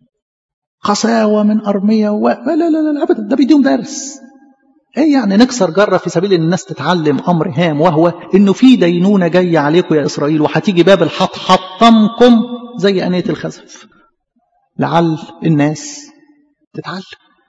Speaker 1: قساوة من أرمية و... لا لا لا لا أبدا ده بيديهم درس ايه يعني نكسر جره في سبيل ان الناس تتعلم امر هام وهو انه في دينونه جايه عليكم يا اسرائيل وهتيجي بابل هتحطمكم زي انيه الخزف لعل الناس تتعلم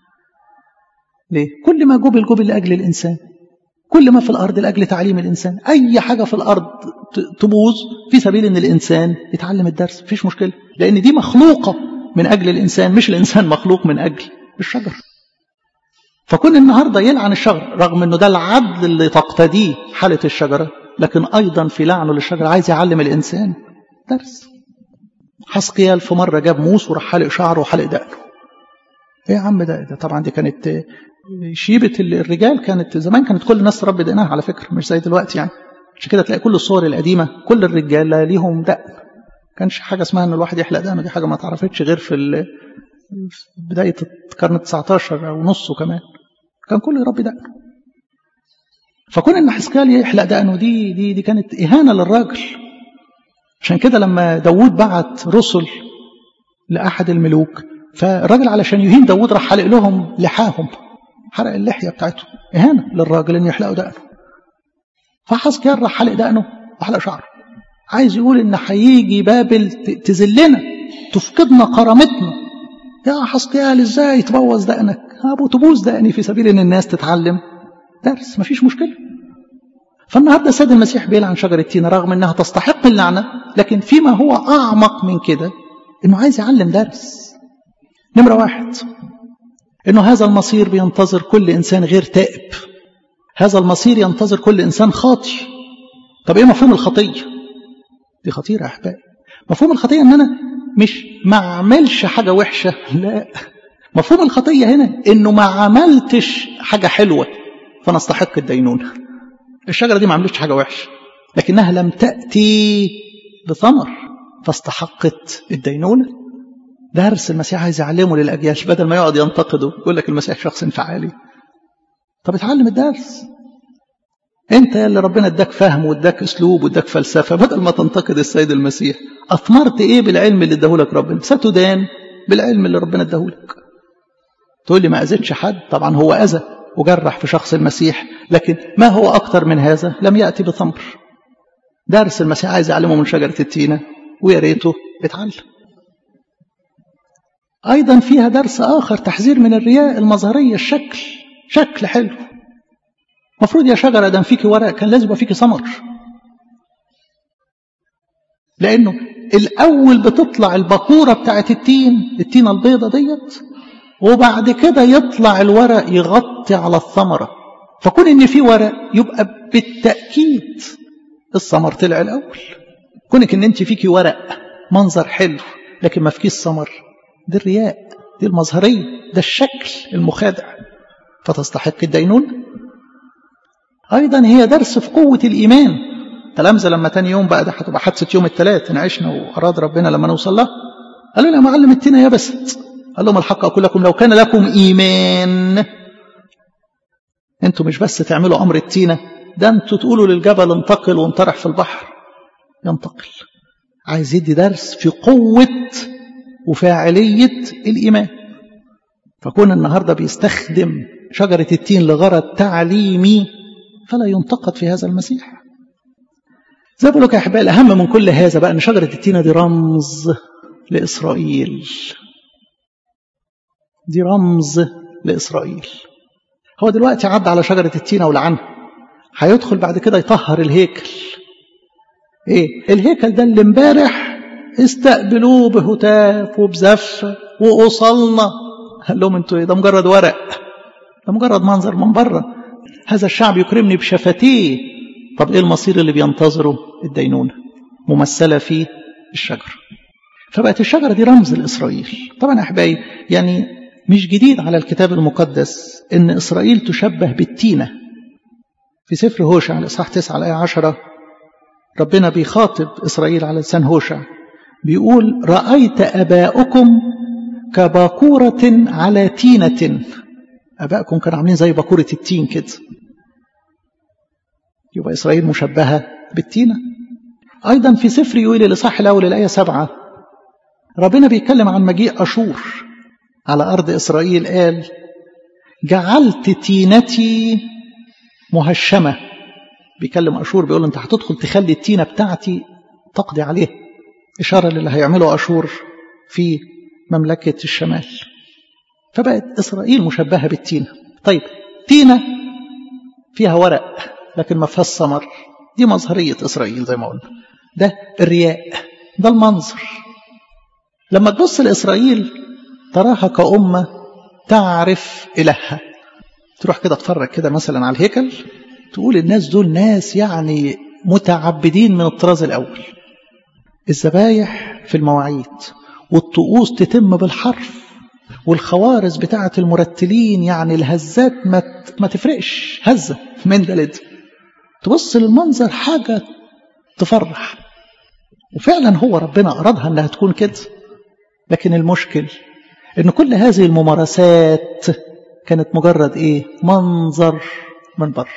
Speaker 1: ليه كل ما جبل جبل لاجل الانسان كل ما في الارض لاجل تعليم الانسان اي حاجه في الارض تبوظ في سبيل ان الانسان يتعلم الدرس مفيش مشكله لان دي مخلوقه من اجل الانسان مش الانسان مخلوق من اجل الشجر فكون النهارده يلعن الشجر رغم انه ده العدل اللي تقتديه حاله الشجره لكن ايضا في لعنه للشجره عايز يعلم الانسان درس حسقيال في مره جاب موس وراح حلق شعره وحلق دقنه ايه يا عم ده, ده طبعا دي كانت شيبه الرجال كانت زمان كانت كل الناس تربي دقنها على فكره مش زي دلوقتي يعني عشان كده تلاقي كل الصور القديمه كل الرجاله ليهم دقن كانش حاجه اسمها ان الواحد يحلق دقنه دي حاجه ما اتعرفتش غير في بدايه القرن 19 او نصه كمان كان كله يربي دقنه فكون ان حسكال يحلق دقنه دي دي دي كانت اهانه للراجل عشان كده لما داوود بعت رسل لاحد الملوك فالراجل علشان يهين داوود راح حلق لهم لحاهم حرق اللحيه بتاعتهم اهانه للراجل ان يحلقوا دقنه فحسكال راح حلق دقنه وحلق شعره عايز يقول ان هيجي بابل تذلنا تفقدنا كرامتنا يا حسكيال ازاي تبوظ دقنك ابو تبوظ دقني في سبيل ان الناس تتعلم درس مفيش مشكله فالنهارده السيد المسيح بيلعن شجره التين رغم انها تستحق اللعنه لكن فيما هو اعمق من كده انه عايز يعلم درس نمره واحد انه هذا المصير بينتظر كل انسان غير تائب هذا المصير ينتظر كل انسان خاطي طب ايه مفهوم الخطيه دي خطيره يا احبائي مفهوم الخطيه ان انا مش ما اعملش حاجه وحشه لا مفهوم الخطيه هنا انه ما عملتش حاجه حلوه فنستحق الدينونه الشجره دي ما عملتش حاجه وحشه لكنها لم تاتي بثمر فاستحقت الدينونه درس المسيح عايز يعلمه للاجيال بدل ما يقعد ينتقده يقول لك المسيح شخص انفعالي طب اتعلم الدرس انت اللي ربنا اداك فهم واداك اسلوب واداك فلسفه بدل ما تنتقد السيد المسيح اثمرت ايه بالعلم اللي اداهولك ربنا ستدان بالعلم اللي ربنا اداهولك تقول لي ما اذيتش حد طبعا هو اذى وجرح في شخص المسيح لكن ما هو اكتر من هذا لم ياتي بثمر درس المسيح عايز يعلمه من شجره التينه ويا ريته اتعلم ايضا فيها درس اخر تحذير من الرياء المظهريه الشكل شكل حلو المفروض يا شجره دام فيكي ورق كان لازم يبقى فيكي ثمر لانه الاول بتطلع البقوره بتاعت التين التينه البيضه ديت وبعد كده يطلع الورق يغطي على الثمره فكون ان في ورق يبقى بالتاكيد الثمر طلع الاول كونك ان انت فيكي ورق منظر حلو لكن ما فيكيش ثمر دي الرياء دي المظهريه ده الشكل المخادع فتستحق الدينون ايضا هي درس في قوه الايمان تلامذه لما تاني يوم بقى ده هتبقى حادثه يوم الثلاث عشنا واراد ربنا لما نوصل لها قالوا يا معلم التينه يبست قال لهم الحق اقول لكم لو كان لكم ايمان انتوا مش بس تعملوا امر التينه ده انتوا تقولوا للجبل انتقل وانطرح في البحر ينتقل عايز يدي درس في قوه وفاعليه الايمان فكون النهارده بيستخدم شجره التين لغرض تعليمي فلا ينتقد في هذا المسيح زي ما بقول لك يا احبائي الاهم من كل هذا بقى ان شجره التينه دي رمز لاسرائيل دي رمز لاسرائيل هو دلوقتي عدى على شجره التينه ولعنها هيدخل بعد كده يطهر الهيكل ايه الهيكل ده اللي امبارح استقبلوه بهتاف وبزفه وأصلنا قال لهم انتوا ايه ده مجرد ورق ده مجرد منظر من بره هذا الشعب يكرمني بشفتيه طب ايه المصير اللي بينتظره الدينونة ممثلة في الشجرة فبقت الشجرة دي رمز لإسرائيل طبعا يا أحبائي يعني مش جديد على الكتاب المقدس إن إسرائيل تشبه بالتينة في سفر هوشع الإصحاح 9 الآية 10 ربنا بيخاطب إسرائيل على لسان هوشع بيقول رأيت أباؤكم كباكورة على تينة ابائكم كانوا عاملين زي باكوره التين كده يبقى اسرائيل مشبهه بالتينه ايضا في سفر يويل الاصحاح الاول الايه سبعة ربنا بيتكلم عن مجيء اشور على ارض اسرائيل قال جعلت تينتي مهشمه بيكلم اشور بيقول انت هتدخل تخلي التينه بتاعتي تقضي عليه اشاره للي هيعمله اشور في مملكه الشمال فبقت اسرائيل مشبهه بالتينه طيب تينه فيها ورق لكن ما فيهاش ثمر دي مظهريه اسرائيل زي ما قلنا ده الرياء ده المنظر لما تبص لاسرائيل تراها كأمة تعرف إلهها تروح كده تتفرج كده مثلا على الهيكل تقول الناس دول ناس يعني متعبدين من الطراز الأول الذبايح في المواعيد والطقوس تتم بالحرف والخوارز بتاعة المرتلين يعني الهزات ما ما تفرقش هزة من ده لده تبص للمنظر حاجة تفرح وفعلا هو ربنا أرادها أنها تكون كده لكن المشكل ان كل هذه الممارسات كانت مجرد ايه منظر من بره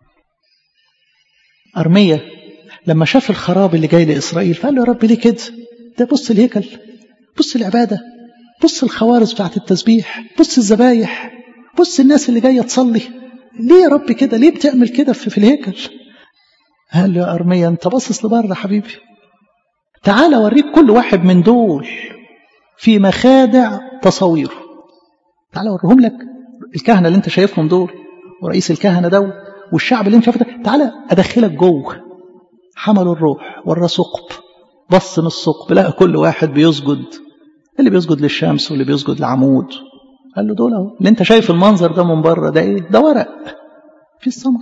Speaker 1: ارميا لما شاف الخراب اللي جاي لاسرائيل فقال له يا رب ليه كده ده بص الهيكل بص العباده بص الخوارز بتاعت التسبيح بص الذبايح بص الناس اللي جايه تصلي ليه يا رب كده ليه بتعمل كده في, في الهيكل قال له يا ارميا انت باصص لبره حبيبي تعال اوريك كل واحد من دول في مخادع تصويره تعال اوريهم لك الكهنه اللي انت شايفهم دول ورئيس الكهنه ده والشعب اللي انت شايفه ده تعال ادخلك جوه حملوا الروح ورا ثقب بص من الثقب لقى كل واحد بيسجد اللي بيسجد للشمس واللي بيسجد لعمود قال له دول اهو اللي انت شايف المنظر ده من بره ده ايه ده ورق في الثمر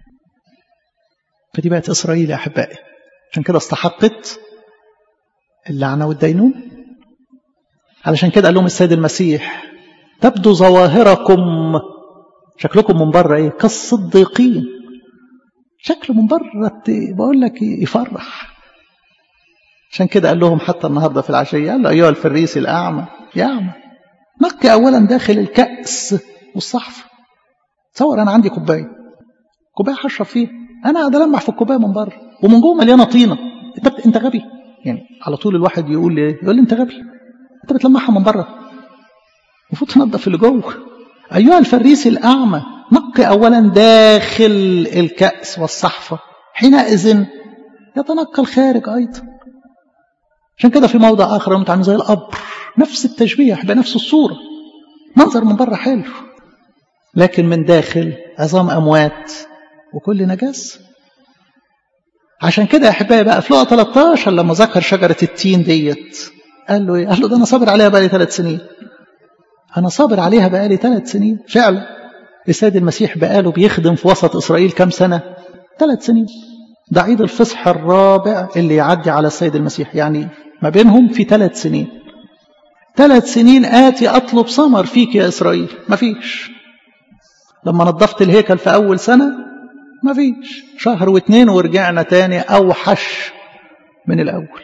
Speaker 1: فدي بقت اسرائيل يا احبائي عشان كده استحقت اللعنه والدينون علشان كده قال لهم السيد المسيح تبدو ظواهركم شكلكم من بره ايه كالصديقين شكله من بره بقول لك يفرح عشان كده قال لهم حتى النهارده في العشيه قال له ايها الفريسي الاعمى يا اعمى نقي اولا داخل الكاس والصحف تصور انا عندي كوبايه كوبايه هشرب فيها انا قاعد المح في الكوبايه من بره ومن جوه مليانه طينه انت انت غبي يعني على طول الواحد يقول لي يقول لي انت غبي انت بتلمعها من بره المفروض تنظف اللي جوه ايها الفريسي الاعمى نقي اولا داخل الكاس والصحفه حينئذ يتنقى الخارج ايضا عشان كده في موضع اخر انت عامل زي القبر نفس التشبيه بنفس الصوره منظر من بره حلو لكن من داخل عظام اموات وكل نجاسه عشان كده يا احبائي بقى في لقا 13 لما ذكر شجره التين ديت قال له ايه؟ قال له ده انا صابر عليها بقالي ثلاث سنين. انا صابر عليها بقالي ثلاث سنين فعلا. السيد المسيح بقاله بيخدم في وسط اسرائيل كام سنه؟ ثلاث سنين. ده عيد الفصح الرابع اللي يعدي على السيد المسيح يعني ما بينهم في ثلاث سنين. ثلاث سنين آتي أطلب ثمر فيك يا إسرائيل مفيش لما نظفت الهيكل في أول سنة مفيش شهر واثنين ورجعنا تاني أوحش من الأول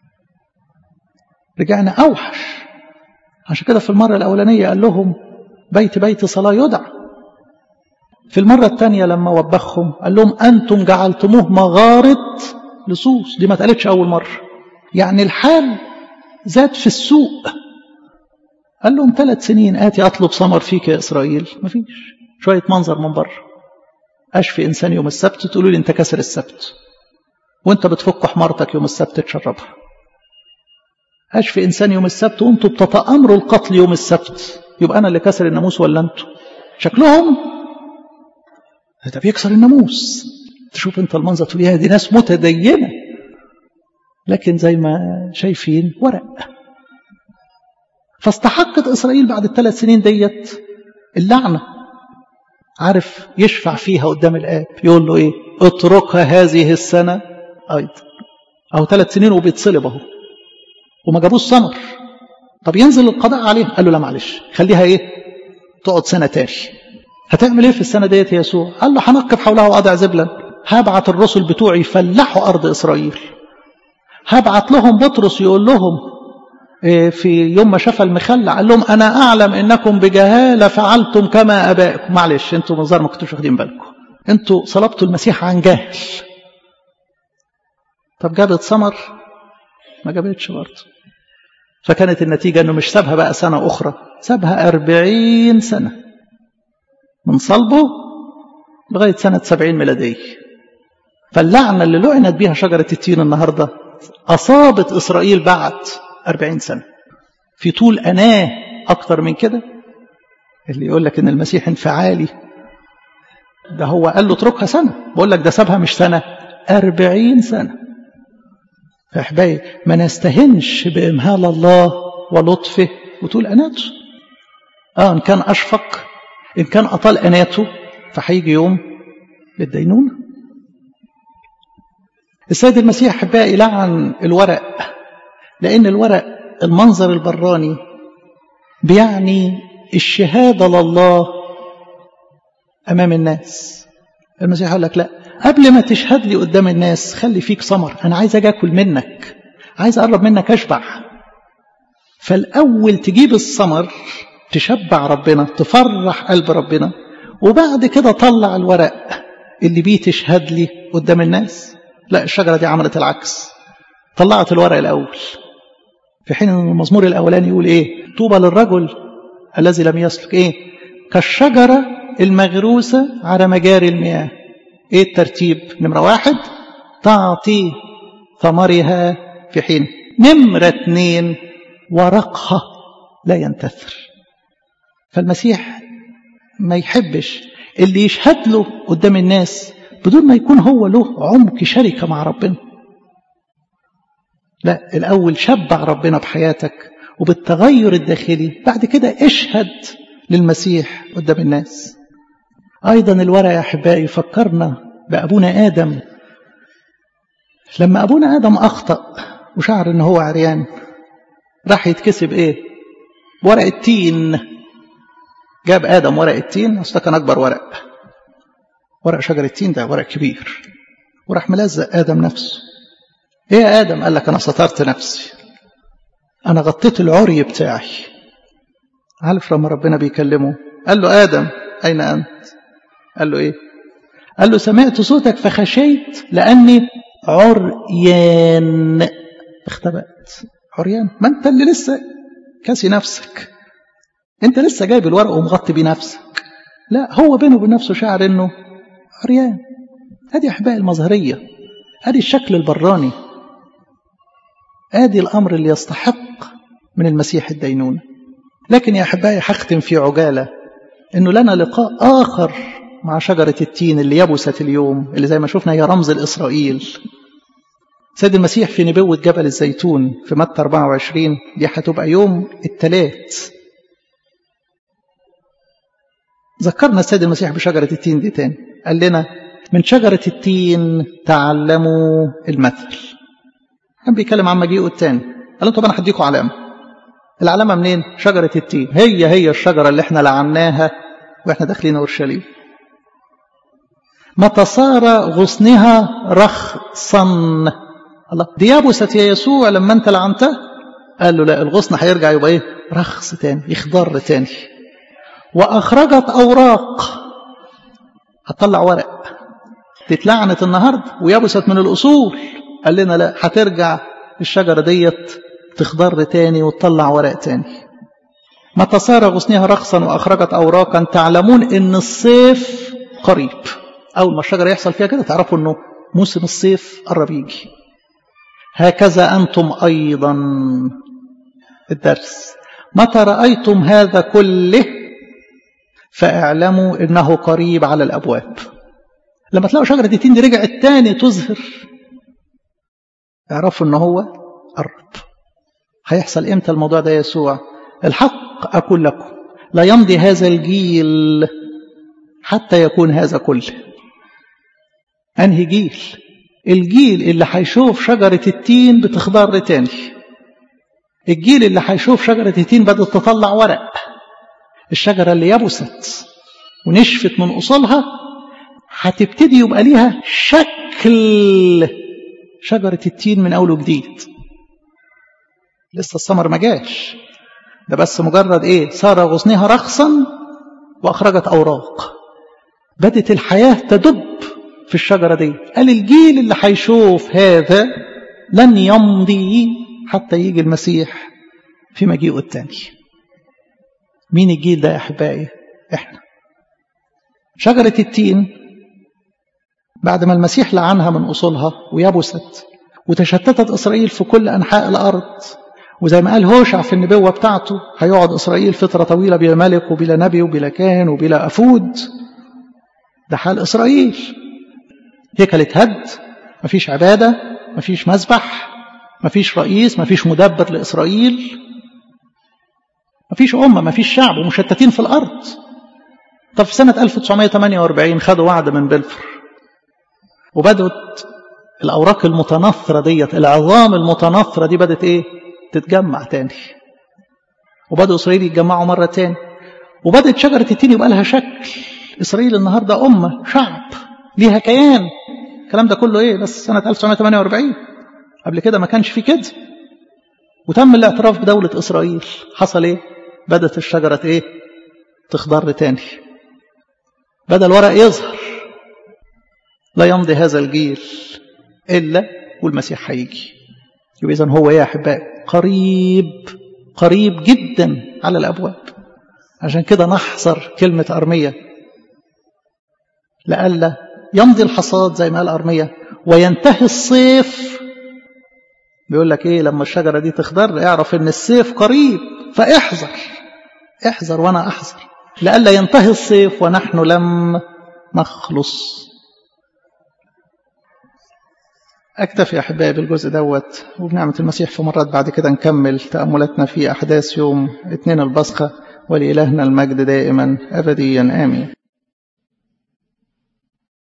Speaker 1: رجعنا أوحش عشان كده في المرة الأولانية قال لهم بيت بيت صلاة يدعى في المرة الثانية لما وبخهم قال لهم أنتم جعلتموه مغارة لصوص دي ما اتقالتش أول مرة يعني الحال زاد في السوق قال لهم ثلاث سنين آتي أطلب ثمر فيك يا إسرائيل مفيش شوية منظر من بره أشفي إنسان يوم السبت تقولوا لي أنت كسر السبت وأنت بتفك حمارتك يوم السبت تشربها أشفي إنسان يوم السبت وأنتوا بتتأمروا القتل يوم السبت يبقى أنا اللي كسر الناموس ولا أنتوا شكلهم ده بيكسر الناموس تشوف أنت المنظر تقول يا دي ناس متدينة لكن زي ما شايفين ورق فاستحقت إسرائيل بعد الثلاث سنين ديت اللعنة عارف يشفع فيها قدام الآب يقول له إيه اتركها هذه السنة أيضا أو ثلاث سنين وبيتصلب أهو وما جابوش ثمر طب ينزل القضاء عليه قال له لا معلش خليها إيه تقعد سنة تاني هتعمل إيه في السنة ديت يا يسوع قال له هنقب حولها وأضع زبلا هبعت الرسل بتوعي يفلحوا أرض إسرائيل هبعت لهم بطرس يقول لهم في يوم ما شاف المخلع قال لهم أنا أعلم إنكم بجهالة فعلتم كما أبائكم معلش أنتم منظر ما كنتوش واخدين بالكم أنتوا صلبتوا المسيح عن جهل طب جابت ثمر ما جابتش برضه فكانت النتيجة أنه مش سابها بقى سنة أخرى سابها أربعين سنة من صلبه لغاية سنة سبعين ميلادية فاللعنة اللي لعنت بها شجرة التين النهاردة أصابت إسرائيل بعد أربعين سنة في طول أناه أكتر من كده اللي يقول لك إن المسيح انفعالي ده هو قال له اتركها سنة بقول لك ده سابها مش سنة أربعين سنة فأحبائي ما نستهنش بإمهال الله ولطفه وطول أناته آه إن كان أشفق إن كان أطال أناته فهيجي يوم للدينونة السيد المسيح أحبائي لعن الورق لأن الورق المنظر البراني بيعني الشهادة لله أمام الناس المسيح يقول لك لا قبل ما تشهد لي قدام الناس خلي فيك ثمر أنا عايز أجي أكل منك عايز أقرب منك أشبع فالأول تجيب الثمر تشبع ربنا تفرح قلب ربنا وبعد كده طلع الورق اللي بيه تشهد لي قدام الناس لا الشجرة دي عملت العكس طلعت الورق الأول في حين أن المزمور الأولاني يقول إيه طوبى للرجل الذي لم يسلك إيه كالشجرة المغروسة على مجاري المياه إيه الترتيب نمرة واحد تعطي ثمرها في حين نمرة اثنين ورقها لا ينتثر فالمسيح ما يحبش اللي يشهد له قدام الناس بدون ما يكون هو له عمق شركة مع ربنا لا الأول شبع ربنا بحياتك وبالتغير الداخلي بعد كده اشهد للمسيح قدام الناس أيضا الورع يا أحبائي فكرنا بأبونا آدم لما أبونا آدم أخطأ وشعر إن هو عريان راح يتكسب إيه ورق التين جاب آدم ورق التين أصلا كان أكبر ورق ورق شجر التين ده ورق كبير وراح ملزق آدم نفسه إيه يا آدم قال لك أنا سترت نفسي أنا غطيت العري بتاعي عارف لما ربنا بيكلمه قال له آدم أين أنت قال له إيه قال له سمعت صوتك فخشيت لأني عريان اختبأت عريان ما أنت اللي لسه كاسي نفسك أنت لسه جايب الورق ومغطي بيه نفسك لا هو بينه وبين نفسه شعر إنه عريان هذه أحباء المظهرية هذه الشكل البراني ادي الامر اللي يستحق من المسيح الدينونة لكن يا احبائي هختم في عجالة انه لنا لقاء اخر مع شجرة التين اللي يبست اليوم اللي زي ما شفنا هي رمز الاسرائيل سيد المسيح في نبوة جبل الزيتون في متى 24 دي هتبقى يوم الثلاث ذكرنا السيد المسيح بشجرة التين دي تاني قال لنا من شجرة التين تعلموا المثل كان بيتكلم عن مجيئه التاني قال لهم طب انا هديكم علامه العلامه منين شجره التين هي هي الشجره اللي احنا لعناها واحنا داخلين اورشليم متى صار غصنها رخصا الله دي يبست يا يسوع لما انت لعنته قال له لا الغصن هيرجع يبقى ايه رخص تاني يخضر تاني واخرجت اوراق هتطلع ورق تتلعنت النهارده ويبست من الاصول قال لنا لا هترجع الشجرة ديت تخضر تاني وتطلع ورق تاني متى صار غصنها رخصا وأخرجت أوراقا تعلمون إن الصيف قريب أول ما الشجرة يحصل فيها كده تعرفوا إنه موسم الصيف قرب يجي هكذا أنتم أيضا الدرس متى رأيتم هذا كله فاعلموا إنه قريب على الأبواب لما تلاقوا شجرة التين دي رجعت تاني تظهر اعرفوا ان هو قرب هيحصل امتى الموضوع ده يسوع الحق اقول لكم لا يمضي هذا الجيل حتى يكون هذا كله انهي جيل الجيل اللي هيشوف شجرة التين بتخضر تاني الجيل اللي هيشوف شجرة التين بدأت تطلع ورق الشجرة اللي يبست ونشفت من أصولها هتبتدي يبقى ليها شكل شجرة التين من أول وجديد لسه الثمر ما جاش ده بس مجرد ايه صار غصنها رخصا واخرجت اوراق بدت الحياه تدب في الشجره دي قال الجيل اللي هيشوف هذا لن يمضي حتى يجي المسيح في مجيئه الثاني مين الجيل ده يا احبائي احنا شجره التين بعد ما المسيح لعنها من اصولها ويبست وتشتتت اسرائيل في كل انحاء الارض وزي ما قال هوشع في النبوة بتاعته هيقعد إسرائيل فترة طويلة بلا ملك وبلا نبي وبلا كاهن وبلا أفود ده حال إسرائيل هيكل اتهد مفيش عبادة مفيش مذبح مفيش رئيس مفيش مدبر لإسرائيل مفيش أمة مفيش شعب ومشتتين في الأرض طب في سنة 1948 خدوا وعد من بلفور وبدأت الأوراق المتنثرة ديت العظام المتنثرة دي بدأت إيه تتجمع تاني وبدأوا إسرائيل يتجمعوا مرة تاني وبدأت شجرة التين يبقى لها شكل إسرائيل النهاردة أمة شعب ليها كيان الكلام ده كله إيه بس سنة 1948 قبل كده ما كانش في كده وتم الاعتراف بدولة إسرائيل حصل إيه بدأت الشجرة إيه تخضر تاني بدأ الورق يظهر لا يمضي هذا الجيل إلا والمسيح هيجي يبقى إذن هو يا أحبائي قريب قريب جدا على الأبواب عشان كده نحذر كلمة أرمية لألا يمضي الحصاد زي ما قال أرمية وينتهي الصيف بيقول لك إيه لما الشجرة دي تخضر اعرف إن الصيف قريب فاحذر احذر وأنا أحذر لألا ينتهي الصيف ونحن لم نخلص أكتفي أحبائي بالجزء دوت وبنعمة المسيح في مرات بعد كده نكمل تأملاتنا في أحداث يوم اثنين البصخة ولإلهنا المجد دائما أبديا آمين